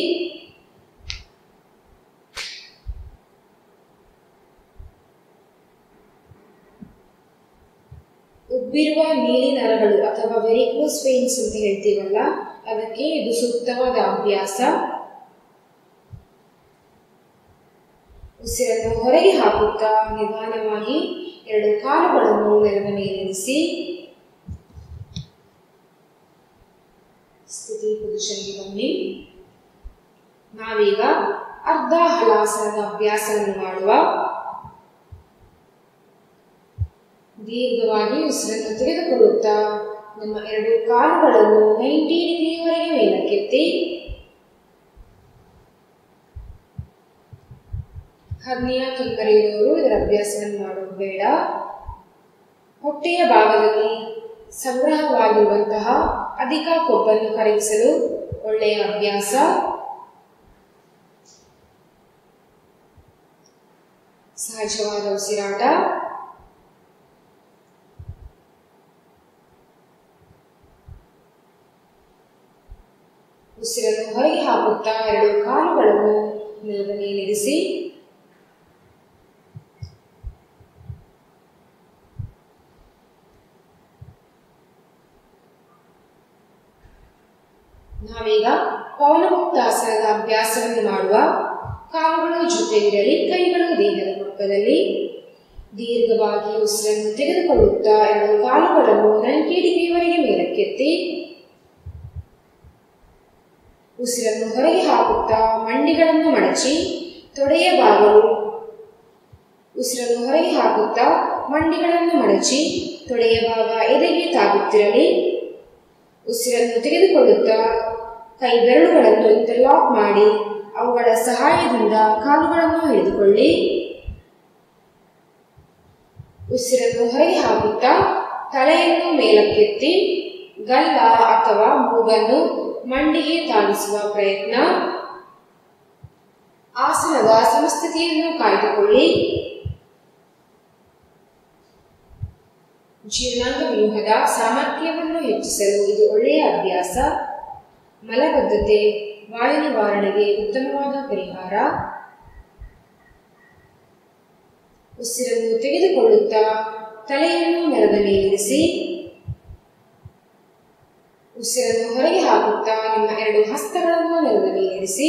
S1: ಉಬ್ಬಿರುವ ನೀಲಿ ನರಗಳು ಅಥವಾ ವೆರಿಕೋಸ್ ವೇನ್ಸ್ ಅಂತ ಹೇಳ್ತೀವಲ್ಲ ಅದಕ್ಕೆ ಇದು ಸೂಕ್ತವಾದ ಅಭ್ಯಾಸ ಉಸಿರನ್ನು ಹೊರಗೆ ಹಾಕುತ್ತಾ ನಿಧಾನವಾಗಿ ಎರಡು ಕಾಲುಗಳನ್ನು ನೆಲದ ಮೇಲಿರಿಸಿ ಸ್ಥಿತಿ ಪೊಸಿಷನ್ಗೆ ಬನ್ನಿ ನಾವೀಗ ಅರ್ಧ ಹಲಾಸನದ ಅಭ್ಯಾಸವನ್ನು ಮಾಡುವ ದೀರ್ಘವಾಗಿ ಉಸಿರನ್ನು ತೆಗೆದುಕೊಳ್ಳುತ್ತಾ ನಮ್ಮ ಎರಡು ಕಾಲುಗಳನ್ನು ನೈಂಟಿ ಡಿಗ್ರಿಯವರೆಗೆ ಮೇಲಕ್ಕೆತ್ತಿ ಹರ್ನಿಯ ತೊಂದರೆ ಇರುವವರು ಇದರ ಅಭ್ಯಾಸವನ್ನು ಮಾಡೋದು ಬೇಡ ಹೊಟ್ಟೆಯ ಭಾಗದಲ್ಲಿ ಸಂಗ್ರಹವಾಗಿರುವಂತಹ ಅಧಿಕ ಕೊಬ್ಬನ್ನು ಕರಗಿಸಲು ಒಳ್ಳೆಯ ಅಭ್ಯಾಸ ಸಹಜವಾದ ಉಸಿರಾಟ ಉಸಿರನ್ನು ಹೊರಗೆ ಹಾಕುತ್ತಾ ಎರಡು ಕಾಲುಗಳನ್ನು ನೆಲದ ಮೇಲಿರಿಸಿ ನಾವೀಗ ಪವನಮುಕ್ತಾಸನದ ಅಭ್ಯಾಸವನ್ನು ಮಾಡುವ ಕಾಲುಗಳು ಜೊತೆಗಿರಲಿ ಕೈಗಳು ದೇಹದ ಪಕ್ಕದಲ್ಲಿ ದೀರ್ಘವಾಗಿ ಉಸಿರನ್ನು ತೆಗೆದುಕೊಳ್ಳುತ್ತಾ ಎರಡು ಕಾಲುಗಳನ್ನು ನೈಂಟಿ ಡಿಗ್ರಿವರೆಗೆ ಮೇಲಕ್ಕೆತ್ತಿ ಉಸಿರನ್ನು ಹೊರಗೆ ಹಾಕುತ್ತಾ ಮಂಡಿಗಳನ್ನು ಮಡಚಿ ತೊಡೆಯ ಭಾಗವು ಉಸಿರನ್ನು ಹೊರಗೆ ಹಾಕುತ್ತಾ ಮಂಡಿಗಳನ್ನು ಮಡಚಿ ತೊಡೆಯ ಭಾಗ ಎದೆಗೆ ತಾಗುತ್ತಿರಲಿ ಉಸಿರನ್ನು ತೆಗೆದುಕೊಳ್ಳುತ್ತಾ ಕೈ ಬೆರಳುಗಳನ್ನು ಇಂಟರ್ಲಾಕ್ ಮಾಡಿ ಅವುಗಳ ಸಹಾಯದಿಂದ ಕಾಲುಗಳನ್ನು ಹಿಡಿದುಕೊಳ್ಳಿ ಉಸಿರನ್ನು ಹೊರಗೆ ಹಾಕುತ್ತಾ ತಲೆಯನ್ನು ಮೇಲಕ್ಕೆತ್ತಿ ಗಲ್ಲ ಅಥವಾ ಮೂಗನ್ನು ಮಂಡಿಗೆ ತಾಗಿಸುವ ಪ್ರಯತ್ನ ಆಸನದ ಸಮಸ್ಥಿತಿಯನ್ನು ಕಾಯ್ದುಕೊಳ್ಳಿ ಜೀರ್ಣಾಂಗ ವ್ಯೂಹದ ಸಾಮರ್ಥ್ಯವನ್ನು ಹೆಚ್ಚಿಸಲು ಇದು ಒಳ್ಳೆಯ ಅಭ್ಯಾಸ ಮಲಬದ್ಧತೆ ವಾಯು ನಿವಾರಣೆಗೆ ಉತ್ತಮವಾದ ಪರಿಹಾರ ಉಸಿರನ್ನು ತೆಗೆದುಕೊಳ್ಳುತ್ತಾ ತಲೆಯನ್ನು ನೆಲದ ಮೇಲಿರಿಸಿ ಉಸಿರನ್ನು ಹೊರಗೆ ಹಾಕುತ್ತಾ ನಿಮ್ಮ ಎರಡು ಹಸ್ತಗಳನ್ನು ನೆಲದ ಮೇಲಿರಿಸಿ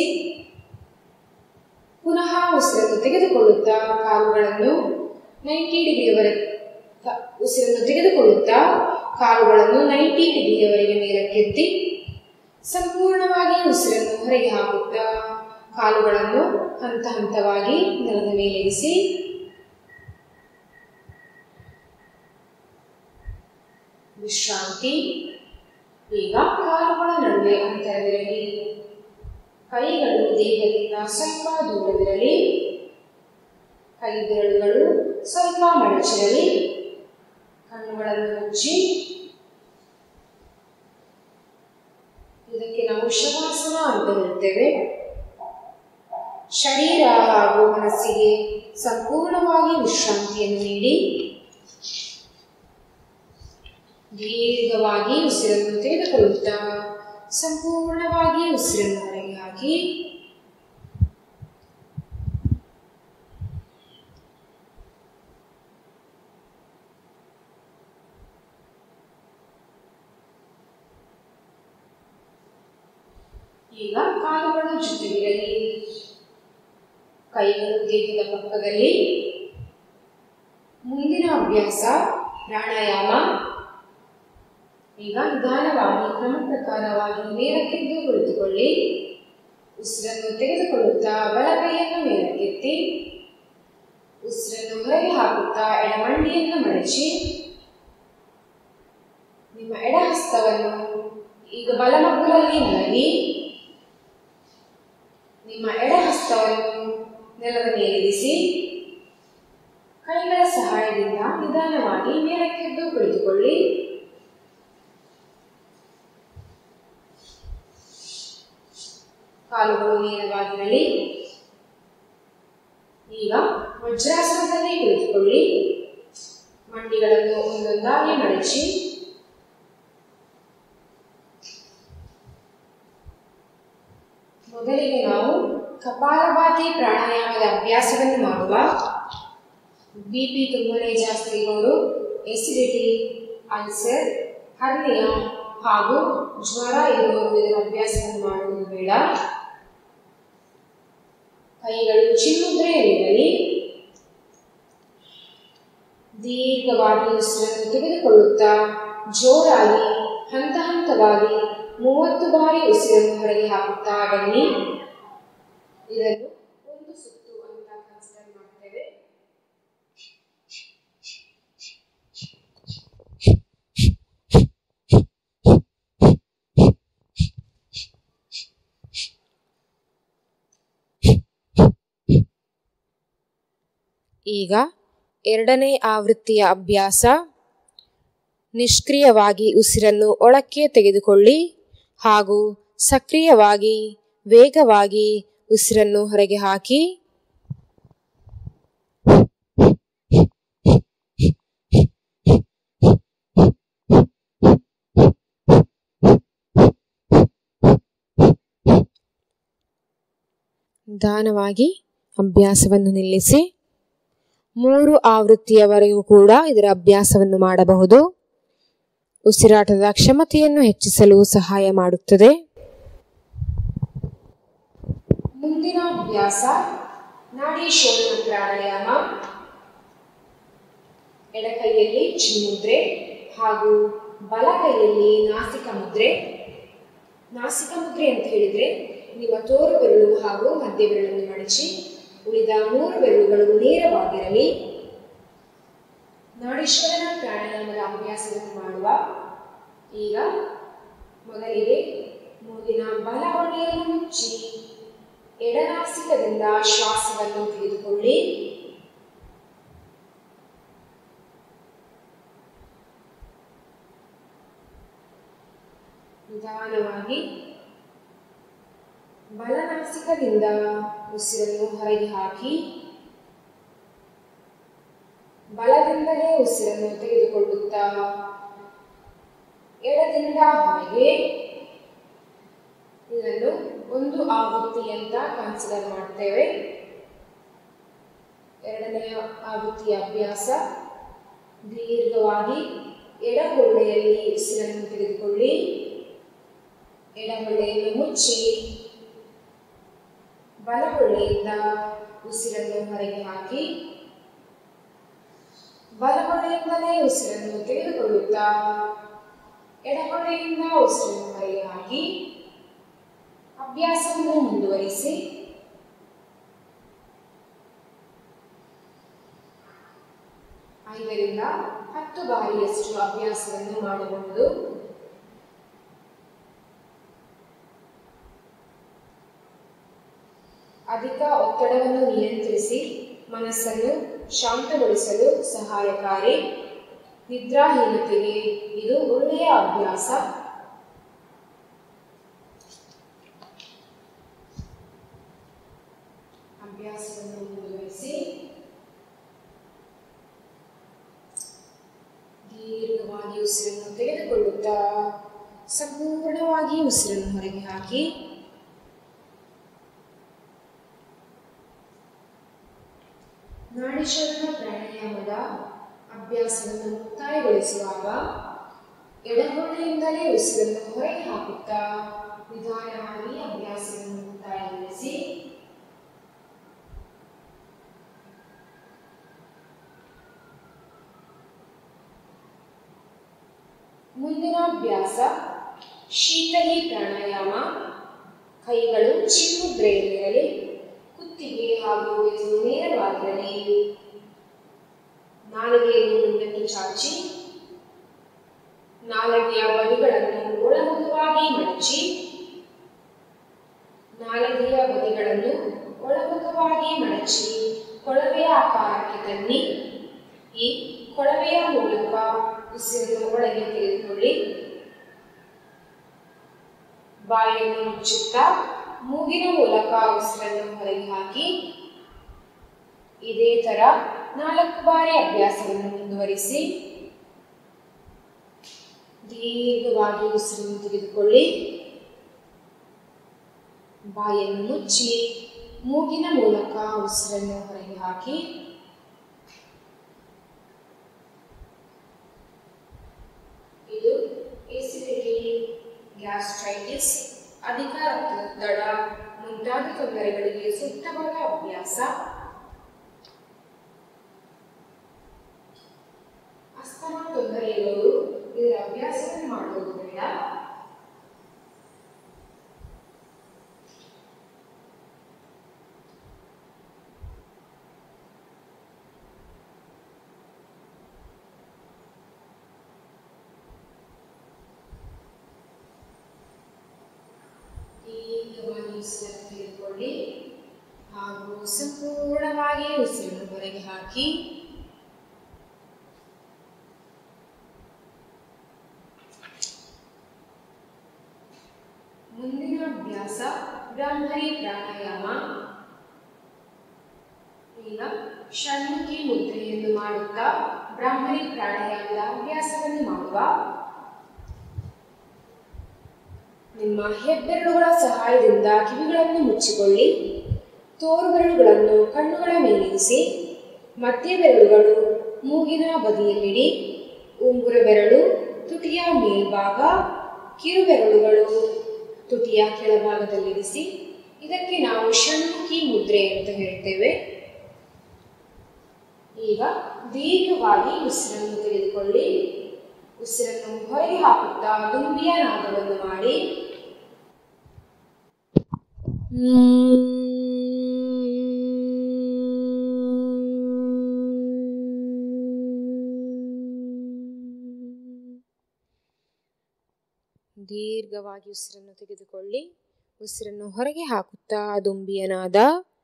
S1: ಪುನಃ ಉಸಿರನ್ನು ತೆಗೆದುಕೊಳ್ಳುತ್ತಾ ಕಾಲುಗಳನ್ನು ನೈಂಟಿ ಡಿಗ್ರಿಯವರೆಗೆ ಉಸಿರನ್ನು ತೆಗೆದುಕೊಳ್ಳುತ್ತಾ ಕಾಲುಗಳನ್ನು ನೈಂಟಿ ಡಿಗ್ರಿಯವರೆಗೆ ಮೇಲಕ್ಕೆತ್ತಿ ಸಂಪೂರ್ಣವಾಗಿ ಉಸಿರನ್ನು ಹೊರಗೆ ಹಾಕುತ್ತಾ ಕಾಲುಗಳನ್ನು ಹಂತ ಹಂತವಾಗಿ ನೆಲದ ಮೇಲಿರಿಸಿ ವಿಶ್ರಾಂತಿ ಈಗ ಕಾಲುಗಳ ನಡುವೆ ಅಂತರವಿರಲಿ ಕೈಗಳು ದೇಹದಿಂದ ಸ್ವಲ್ಪ ದೂರವಿರಲಿ ಕೈ ಬೆರಳುಗಳು ಸ್ವಲ್ಪ ಮಡಚಿರಲಿ ಕಣ್ಣುಗಳನ್ನು ಮುಚ್ಚಿ ಇದಕ್ಕೆ ನಾವು ಶವಾಸನ ಅಂತ ಹೇಳ್ತೇವೆ ಶರೀರ ಹಾಗೂ ಮನಸ್ಸಿಗೆ ಸಂಪೂರ್ಣವಾಗಿ ವಿಶ್ರಾಂತಿಯನ್ನು ನೀಡಿ ದೀರ್ಘವಾಗಿ ಉಸಿರನ್ನು ತೆಗೆದುಕೊಳ್ಳುತ್ತಾ ಸಂಪೂರ್ಣವಾಗಿ ಉಸಿರನ್ನು ಹೊರಗೆ ಹಾಕಿ ಈಗ ಕಾಲುಗಳು ಜೊತೆಗಿರಲಿ ಕೈಗಳು ದೇಹದ ಪಕ್ಕದಲ್ಲಿ ಮುಂದಿನ ಅಭ್ಯಾಸ ಪ್ರಾಣಾಯಾಮ ಈಗ ನಿಧಾನವಾಗಿ ಕ್ರಮ ಪ್ರಕಾರವಾಗಿ ಮೇಲಕ್ಕೆದ್ದು ಕುಳಿತುಕೊಳ್ಳಿ ಉಸಿರನ್ನು ತೆಗೆದುಕೊಳ್ಳುತ್ತಾ ಬಲಕೈಯನ್ನು ಮೇಲಕ್ಕೆತ್ತಿ ಉಸಿರನ್ನು ಹೊರಗೆ ಹಾಕುತ್ತಾ ಎಡಮಂಡಿಯನ್ನು ಮಡಚಿ ನಿಮ್ಮ ಎಡ ಹಸ್ತವನ್ನು ಈಗ ಬಲಮಗ್ಗುಲಲ್ಲಿ ಮಲಗಿ ನಿಮ್ಮ ಎಡ ಹಸ್ತವನ್ನು ನೆಲದ ಮೇಲಿರಿಸಿ ಕೈಗಳ ಸಹಾಯದಿಂದ ನಿಧಾನವಾಗಿ ಮೇಲಕ್ಕೆದ್ದು ಕುಳಿತುಕೊಳ್ಳಿ ಕಾಲುಗಳು ನೇರವಾಗಿರಲಿ ಈಗ ವಜ್ರಾಸನದಲ್ಲಿ ಕುಳಿತುಕೊಳ್ಳಿ ಮಂಡಿಗಳನ್ನು ಒಂದೊಂದಾಗಿ ಮಡಚಿ ಮೊದಲಿಗೆ ನಾವು ಕಪಾಲಭಾತಿ ಪ್ರಾಣಾಯಾಮದ ಅಭ್ಯಾಸವನ್ನು ಮಾಡುವ ಬಿ ಪಿ ತುಂಬನೇ ಜಾಸ್ತಿ ಇರೋರು ಎಸಿಡಿಟಿ ಅಲ್ಸರ್ ಹರ್ನಿಯ ಹಾಗೂ ಜ್ವರ ಇರುವವರು ಇದರ ಅಭ್ಯಾಸವನ್ನು ಮಾಡುವುದು ಬೇಡ ಕೈಗಳು ಚಿನ್ಮುದ್ರೆಯಲ್ಲಿರಲಿ ದೀರ್ಘವಾಗಿ ಉಸಿರನ್ನು ತೆಗೆದುಕೊಳ್ಳುತ್ತಾ ಜೋರಾಗಿ ಹಂತ ಹಂತವಾಗಿ ಮೂವತ್ತು ಬಾರಿ ಉಸಿರನ್ನು ಹೊರಗೆ ಹಾಕುತ್ತಾ ಬನ್ನಿ ಇದನ್ನು ಒಂದು ಸುತ್ತು ಅಂತ ಕನ್ಸಿಡರ್ ಮಾಡ್ತೇವೆ
S2: ಈಗ ಎರಡನೇ ಆವೃತ್ತಿಯ ಅಭ್ಯಾಸ ನಿಷ್ಕ್ರಿಯವಾಗಿ ಉಸಿರನ್ನು ಒಳಕ್ಕೆ ತೆಗೆದುಕೊಳ್ಳಿ ಹಾಗೂ ಸಕ್ರಿಯವಾಗಿ ವೇಗವಾಗಿ ಉಸಿರನ್ನು ಹೊರಗೆ ಹಾಕಿ ನಿಧಾನವಾಗಿ ಅಭ್ಯಾಸವನ್ನು ನಿಲ್ಲಿಸಿ ಮೂರು ಆವೃತ್ತಿಯವರೆಗೂ ಕೂಡ ಇದರ ಅಭ್ಯಾಸವನ್ನು ಮಾಡಬಹುದು ಉಸಿರಾಟದ ಕ್ಷಮತೆಯನ್ನು ಹೆಚ್ಚಿಸಲು ಸಹಾಯ ಮಾಡುತ್ತದೆ
S1: ಮುಂದಿನ ಅಭ್ಯಾಸ ನಾಡಿ ಶೋಧನ ಪ್ರಾಣಾಯಾಮ ಎಡಕೈಯಲ್ಲಿ ಚಿನ್ಮುದ್ರೆ ಹಾಗೂ ಬಲಕೈಯಲ್ಲಿ ನಾಸಿಕ ಮುದ್ರೆ ನಾಸಿಕ ಮುದ್ರೆ ಅಂತ ಹೇಳಿದ್ರೆ ನಿಮ್ಮ ತೋರು ಬೆರಳು ಹಾಗೂ ಮಧ್ಯ ಬೆರಳನ್ನು ಮಡಚಿ ಉಳಿದ ಮೂರು ಬೆರಳುಗಳು ನೇರವಾಗಿರಲಿ ನಾಡೀಶ್ವರನ ಪ್ರಾಣಾಯಾಮದ ಅಭ್ಯಾಸವನ್ನು ಮಾಡುವ ಈಗ ಮೊದಲಿಗೆ ಮೂಗಿನ ಬಲಹೊಣೆಯನ್ನು ಮುಚ್ಚಿ ಎಡನಾಸಿಕದಿಂದ ಶ್ವಾಸವನ್ನು ತೆಗೆದುಕೊಳ್ಳಿ ನಿಧಾನವಾಗಿ ಬಲನಾಸಿಕದಿಂದ ಉಸಿರನ್ನು ಹೊರಗೆ ಹಾಕಿ ಬಲದಿಂದಲೇ ಉಸಿರನ್ನು ತೆಗೆದುಕೊಳ್ಳುತ್ತಾ ಎಡದಿಂದ ಹೊರಗೆ ಇದನ್ನು ಒಂದು ಆವೃತ್ತಿ ಅಂತ ಕನ್ಸಿಡರ್ ಮಾಡ್ತೇವೆ ಎರಡನೆಯ ಆವೃತ್ತಿಯ ಅಭ್ಯಾಸ ದೀರ್ಘವಾಗಿ ಎಡಗೊಳ್ಳೆಯಲ್ಲಿ ಉಸಿರನ್ನು ತೆಗೆದುಕೊಳ್ಳಿ ಎಡಗೊಳ್ಳೆಯನ್ನು ಮುಚ್ಚಿ ಬಲಗೊಳ್ಳೆಯಿಂದ ಉಸಿರನ್ನು ಹೊರಗೆ ಹಾಕಿ ಬಲಗೊಳ್ಳೆಯಿಂದಲೇ ಉಸಿರನ್ನು ತೆಗೆದುಕೊಳ್ಳುತ್ತಾ ಎಡಗೊಳ್ಳೆಯಿಂದ ಉಸಿರನ್ನು ಹೊರಗೆ ಹಾಕಿ ಅಭ್ಯಾಸವನ್ನು ಮುಂದುವರಿಸಿ ಐದರಿಂದ ಹತ್ತು ಬಾರಿಯಷ್ಟು ಅಭ್ಯಾಸವನ್ನು ಮಾಡಬಹುದು ಅಧಿಕ ಒತ್ತಡವನ್ನು ನಿಯಂತ್ರಿಸಿ ಮನಸ್ಸನ್ನು ಶಾಂತಗೊಳಿಸಲು ಸಹಾಯಕಾರಿ ನಿದ್ರಾಹೀನತೆಗೆ ಇದು ಒಳ್ಳೆಯ ಅಭ್ಯಾಸ ಅಭ್ಯಾಸವನ್ನು ಮುಂದುವರಿಸಿ ದೀರ್ಘವಾಗಿ ಉಸಿರನ್ನು ತೆಗೆದುಕೊಳ್ಳುತ್ತಾ ಸಂಪೂರ್ಣವಾಗಿ ಉಸಿರನ್ನು ಹೊರಗೆ ಹಾಕಿ ನಾಡಿಶೋಧನ ಪ್ರಾಣಾಯಾಮದ ಅಭ್ಯಾಸವನ್ನು ಮುಕ್ತಾಯಗೊಳಿಸುವಾಗ ಎಡಗೊಳ್ಳೆಯಿಂದಲೇ ಉಸಿರನ್ನು ಹೊರಗೆ ಹಾಕುತ್ತಾ ನಿಧಾನವಾಗಿ ಅಭ್ಯಾಸವನ್ನು ಮುಕ್ತಾಯಗೊಳಿಸಿ ಮುಂದಿನ ಅಭ್ಯಾಸ ಶೀತಲಿ ಪ್ರಾಣಾಯಾಮ ಕೈಗಳು ಚಿನ್ಮುದ್ರೆಯಲ್ಲಿರಲಿ ಕುತ್ತಿಗೆ ಹಾಗೂ ಬೆನ್ನು ನೇರವಾಗಿರಲಿ ನಾಲಿಗೆಯನ್ನು ಮುಂದಕ್ಕೆ ಚಾಚಿ ನಾಲಿಗೆಯ ಬದಿಗಳನ್ನು ಒಳಮುಖವಾಗಿ ಮಡಚಿ ನಾಲಿಗೆಯ ಬದಿಗಳನ್ನು ಒಳಮುಖವಾಗಿ ಮಡಚಿ ಕೊಳವೆಯ ಆಕಾರಕ್ಕೆ ತನ್ನಿ ಈ ಕೊಳವೆಯ ಮೂಲಕ ಉಸಿರನ್ನು ಒಳಗೆ ತೆಗೆದುಕೊಳ್ಳಿ ಬಾಯನ್ನು ಮುಚ್ಚುತ್ತಾ ಮೂಗಿನ ಮೂಲಕ ಉಸಿರನ್ನು ಹೊರಗೆ ಹಾಕಿ ಇದೇ ತರ ನಾಲ್ಕು ಬಾರಿ ಅಭ್ಯಾಸವನ್ನು ಮುಂದುವರಿಸಿ ದೀರ್ಘವಾಗಿ ಉಸಿರನ್ನು ತೆಗೆದುಕೊಳ್ಳಿ ಬಾಯನ್ನು ಮುಚ್ಚಿ ಮೂಗಿನ ಮೂಲಕ ಉಸಿರನ್ನು ಹೊರಗೆ ಹಾಕಿ ಇದು ಎಸಿಡಿಟಿ ಗ್ಯಾಸ್ಟ್ರೈಟಿಸ್ ಅಧಿಕ ರಕ್ತದೊತ್ತಡ ಮುಂತಾದ ತೊಂದರೆಗಳಿಗೆ ಸೂಕ್ತವಾದ ಅಭ್ಯಾಸ ಅಸ್ತಮ ತೊಂದರೆಗಳು ಇದರ ಅಭ್ಯಾಸವನ್ನು ಮಾಡುವುದು ಬೇಡ ದೀರ್ಘವಾಗಿ ಉಸಿರನ್ನು ತೆಗೆದುಕೊಳ್ಳಿ ಹಾಗೂ ಸಂಪೂರ್ಣವಾಗಿ ಉಸಿರನ್ನು ಹೊರಗೆ ಹಾಕಿ ಮುಂದಿನ ಅಭ್ಯಾಸ ಬ್ರಹ್ಮರಿ ಪ್ರಾಣಾಯಾಮ ಈಗ ಷಣ್ಮುಖಿ ಮುದ್ರೆಯನ್ನು ಮಾಡುತ್ತಾ ಬ್ರಾಹ್ಮರಿ ಪ್ರಾಣಾಯಾಮದ ಅಭ್ಯಾಸವನ್ನು ಮಾಡುವ ನಿಮ್ಮ ಹೆಬ್ಬೆರಳುಗಳ ಸಹಾಯದಿಂದ ಕಿವಿಗಳನ್ನು ಮುಚ್ಚಿಕೊಳ್ಳಿ ತೋರು ಬೆರಳುಗಳನ್ನು ಕಣ್ಣುಗಳ ಮೇಲಿರಿಸಿ ಮಧ್ಯ ಬೆರಳುಗಳು ಮೂಗಿನ ಬದಿಯಲ್ಲಿಡಿ ಉಂಗುರ ಬೆರಳು ತುಟಿಯ ಮೇಲ್ಭಾಗ ಕಿರು ಬೆರಳುಗಳು ತುಟಿಯ ಕೆಳಭಾಗದಲ್ಲಿರಿಸಿ ಇದಕ್ಕೆ ನಾವು ಷಣ್ಮುಖಿ ಮುದ್ರೆ ಅಂತ ಹೇಳ್ತೇವೆ ಈಗ ದೀರ್ಘವಾಗಿ ಉಸಿರನ್ನು ತೆಗೆದುಕೊಳ್ಳಿ ಉಸಿರನ್ನು ಹೊರಗೆ ಹಾಕುತ್ತಾ ದುಂಬಿಯ ನಾದವನ್ನು ಮಾಡಿ
S2: ದೀರ್ಘವಾಗಿ ಉಸಿರನ್ನು ತೆಗೆದುಕೊಳ್ಳಿ ಉಸಿರನ್ನು ಹೊರಗೆ ಹಾಕುತ್ತಾ ದುಂಬಿಯ ನಾದ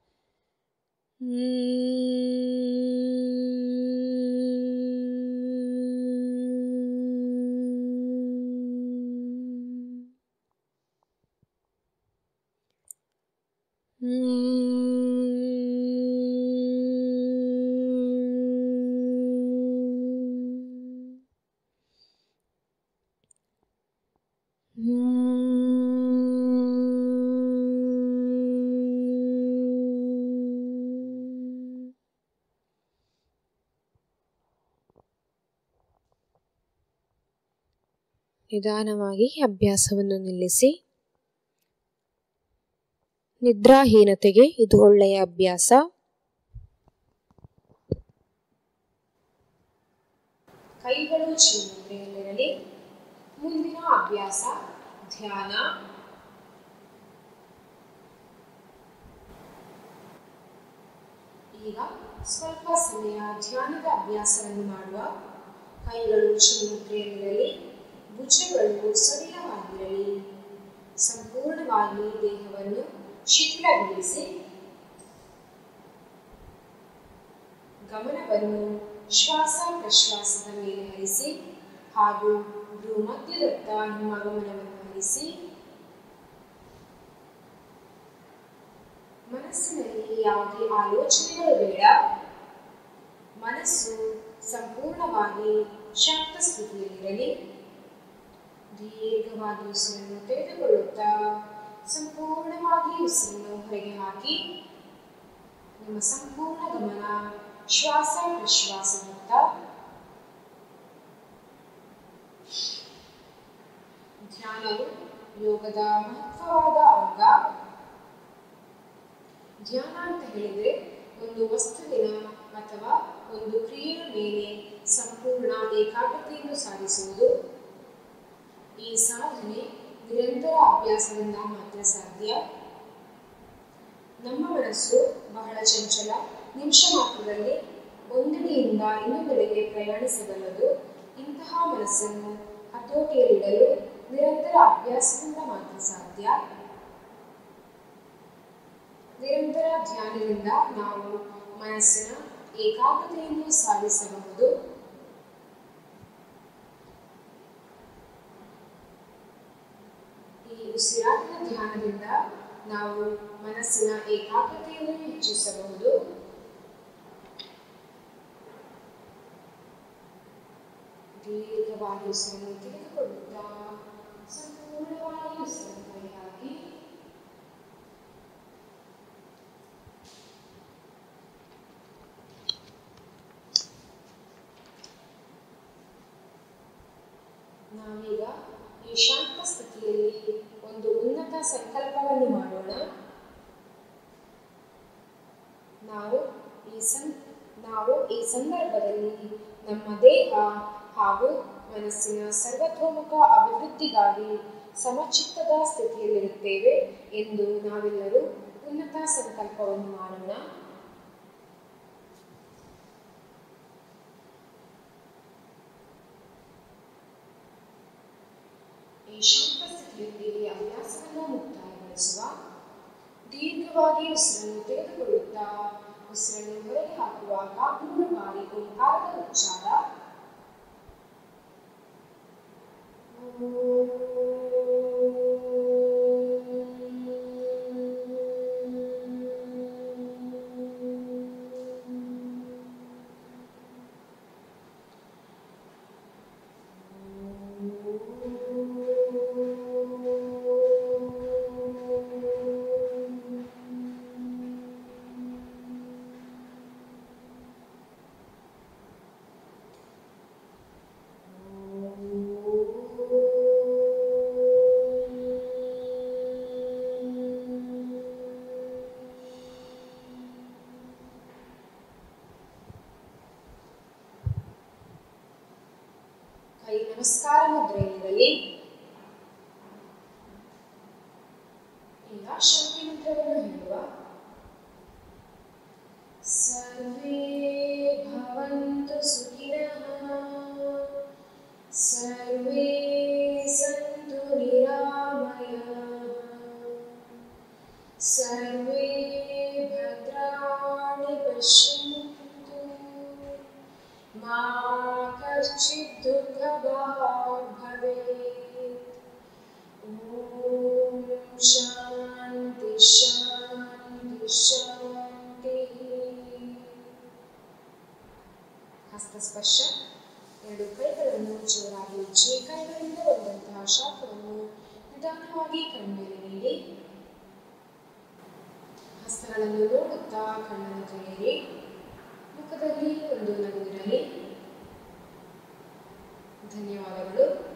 S2: ನಿಧಾನವಾಗಿ ಅಭ್ಯಾಸವನ್ನು ನಿಲ್ಲಿಸಿ ನಿದ್ರಾಹೀನತೆಗೆ ಇದು ಒಳ್ಳೆಯ ಅಭ್ಯಾಸ
S1: ಕೈಗಳು ಚಿನ್ಮುದ್ರೆಯಲ್ಲಿರಲಿ ಮುಂದಿನ ಅಭ್ಯಾಸ ಧ್ಯಾನ ಈಗ ಸ್ವಲ್ಪ ಸಮಯ ಧ್ಯಾನದ ಅಭ್ಯಾಸವನ್ನು ಮಾಡುವ ಕೈಗಳು ಚಿನ್ಮುದ್ರೆಯಲ್ಲಿರಲಿ ಭುಜಗಳು ಸಡಿಲವಾಗಿರಲಿ ಸಂಪೂರ್ಣವಾಗಿ ದೇಹವನ್ನು ಶಿಥಿಲಗೊಳಿಸಿ ಗಮನವನ್ನು ಶ್ವಾಸ ಪ್ರಶ್ವಾಸದ ಮೇಲೆ ಹರಿಸಿ ಹಾಗೂ ಭ್ರೂ ಮಧ್ಯದತ್ತ ನಿಮ್ಮ ಗಮನವನ್ನು ಹರಿಸಿ ಮನಸ್ಸಿನಲ್ಲಿ ಯಾವುದೇ ಆಲೋಚನೆಗಳು ಬೇಡ ಮನಸ್ಸು ಸಂಪೂರ್ಣವಾಗಿ ಶಾಂತ ಸ್ಥಿತಿಯಲ್ಲಿರಲಿ ದೀರ್ಘವಾಗಿ ಉಸಿರನ್ನು ತೆಗೆದುಕೊಳ್ಳುತ್ತಾ ಸಂಪೂರ್ಣವಾಗಿ ಉಸಿರನ್ನು ಹೊರಗೆ ಹಾಕಿ ನಿಮ್ಮ ಸಂಪೂರ್ಣ ಗಮನ ಶ್ವಾಸ ಪ್ರಶ್ವಾಸದತ್ತ ಧ್ಯಾನವು ಯೋಗದ ಮಹತ್ವವಾದ ಅಂಗ ಧ್ಯಾನ ಅಂತ ಹೇಳಿದ್ರೆ ಒಂದು ವಸ್ತುವಿನ ಅಥವಾ ಒಂದು ಕ್ರಿಯೆಯ ಮೇಲೆ ಸಂಪೂರ್ಣ ಏಕಾಗ್ರತೆಯನ್ನು ಸಾಧಿಸುವುದು ಈ ಸಾಧನೆ ನಿರಂತರ ಅಭ್ಯಾಸದಿಂದ ಮಾತ್ರ ಸಾಧ್ಯ ನಮ್ಮ ಮನಸ್ಸು ಬಹಳ ಚಂಚಲ ನಿಮಿಷ ಮಾತ್ರದಲ್ಲಿ ಒಂದೆಡೆಯಿಂದ ಇನ್ನೊಂದೆಡೆಗೆ ಪ್ರಯಾಣಿಸಬಲ್ಲದು ಇಂತಹ ಮನಸ್ಸನ್ನು ಹತೋಟಿಯಲ್ಲಿಡಲು ನಿರಂತರ ಅಭ್ಯಾಸದಿಂದ ಮಾತ್ರ ಸಾಧ್ಯ ನಿರಂತರ ಧ್ಯಾನದಿಂದ ನಾವು ಮನಸ್ಸಿನ
S2: ಏಕಾಗ್ರತೆಯನ್ನು ಸಾಧಿಸಬಹುದು ಈ ಉಸಿರಾಟದ ಧ್ಯಾನದಿಂದ ನಾವು ಮನಸ್ಸಿನ ಏಕಾಗ್ರತೆಯನ್ನು ಹೆಚ್ಚಿಸಬಹುದು ದೀರ್ಘವಾಗಿ ಉಸಿರನ್ನು ತೆಗೆದುಕೊಳ್ಳುತ್ತಾ ಸಂಪೂರ್ಣವಾಗಿ ಉಸಿರನ್ನು ಹೊರಹಾಕಿ ನಾವೀಗ ಈ ಶಾಂತ ಸ್ಥಿತಿಯಲ್ಲಿ ಒಂದು ಉನ್ನತ ಸಂಕಲ್ಪವನ್ನು ಮಾಡೋಣ ನಾವು ಈ ಸಂ ನಾವು ಈ ಸಂದರ್ಭದಲ್ಲಿ ನಮ್ಮ ದೇಹ ಹಾಗೂ ಮನಸ್ಸಿನ ಸರ್ವತೋಮುಖ ಅಭಿವೃದ್ಧಿಗಾಗಿ ಸಮಚಿತ್ತದ ಸ್ಥಿತಿಯಲ್ಲಿರುತ್ತೇವೆ ಎಂದು ನಾವೆಲ್ಲರೂ ಉನ್ನತ ಸಂಕಲ್ಪವನ್ನು ಮಾಡೋಣ ಈ ಶಾಂತ ಸ್ಥಿತಿಯೊಂದಿಗೆ ಅಭ್ಯಾಸವನ್ನು ಮುಕ್ತಾಯಗೊಳಿಸುವ ದೀರ್ಘವಾಗಿ ಉಸಿರನ್ನು ತೆಗೆದುಕೊಳ್ಳುತ್ತಾ ಉಸಿರನ್ನು ಹೊರಗೆ ಹಾಕುವಾಗ ಮೂರು ಬಾರಿ ಓಂಕಾರದ ಉಚ್ಚಾರ ಕೈ ನಮಸ್ಕಾರ ಮುದ್ರೆಯಲ್ಲಿರಲಿ ಈಗ ಶಾಂತಿ ಮಂತ್ರವನ್ನು ಹೇಳುವ ಸರ್ವೇ ಭವಂತು ಸುಖಿನಃ ಸರ್ವೇ ಸಂತು ನಿರಾಮಯಃ ಸರ್ವೇ ಭದ್ರಾಣಿ ಪಶ್ಯಂತು मा कश्चित् दुःखभाग् भवेत् ॐ शान्ति शान्ति शान्तिः ಹಸ್ತಸ್ಪರ್ಶ ಎರಡು ಕೈಗಳನ್ನು ಜೋರಾಗಿ ಉಚ್ಚಿ ಕೈಗಳಿಂದ ಬಂದಂತಹ ಶಾಖವನ್ನು ನಿಧಾನವಾಗಿ ಕಣ್ಮೇಲೆ ನೀಡಿ ಹಸ್ತಗಳನ್ನು ನೋಡುತ್ತಾ ಕಣ್ಣನ್ನು ತೆಗೆಯಿರಿ ಮುಖದಲ್ಲಿ ಒಂದು ನಗು ಇರಲಿ ಧನ್ಯವಾದಗಳು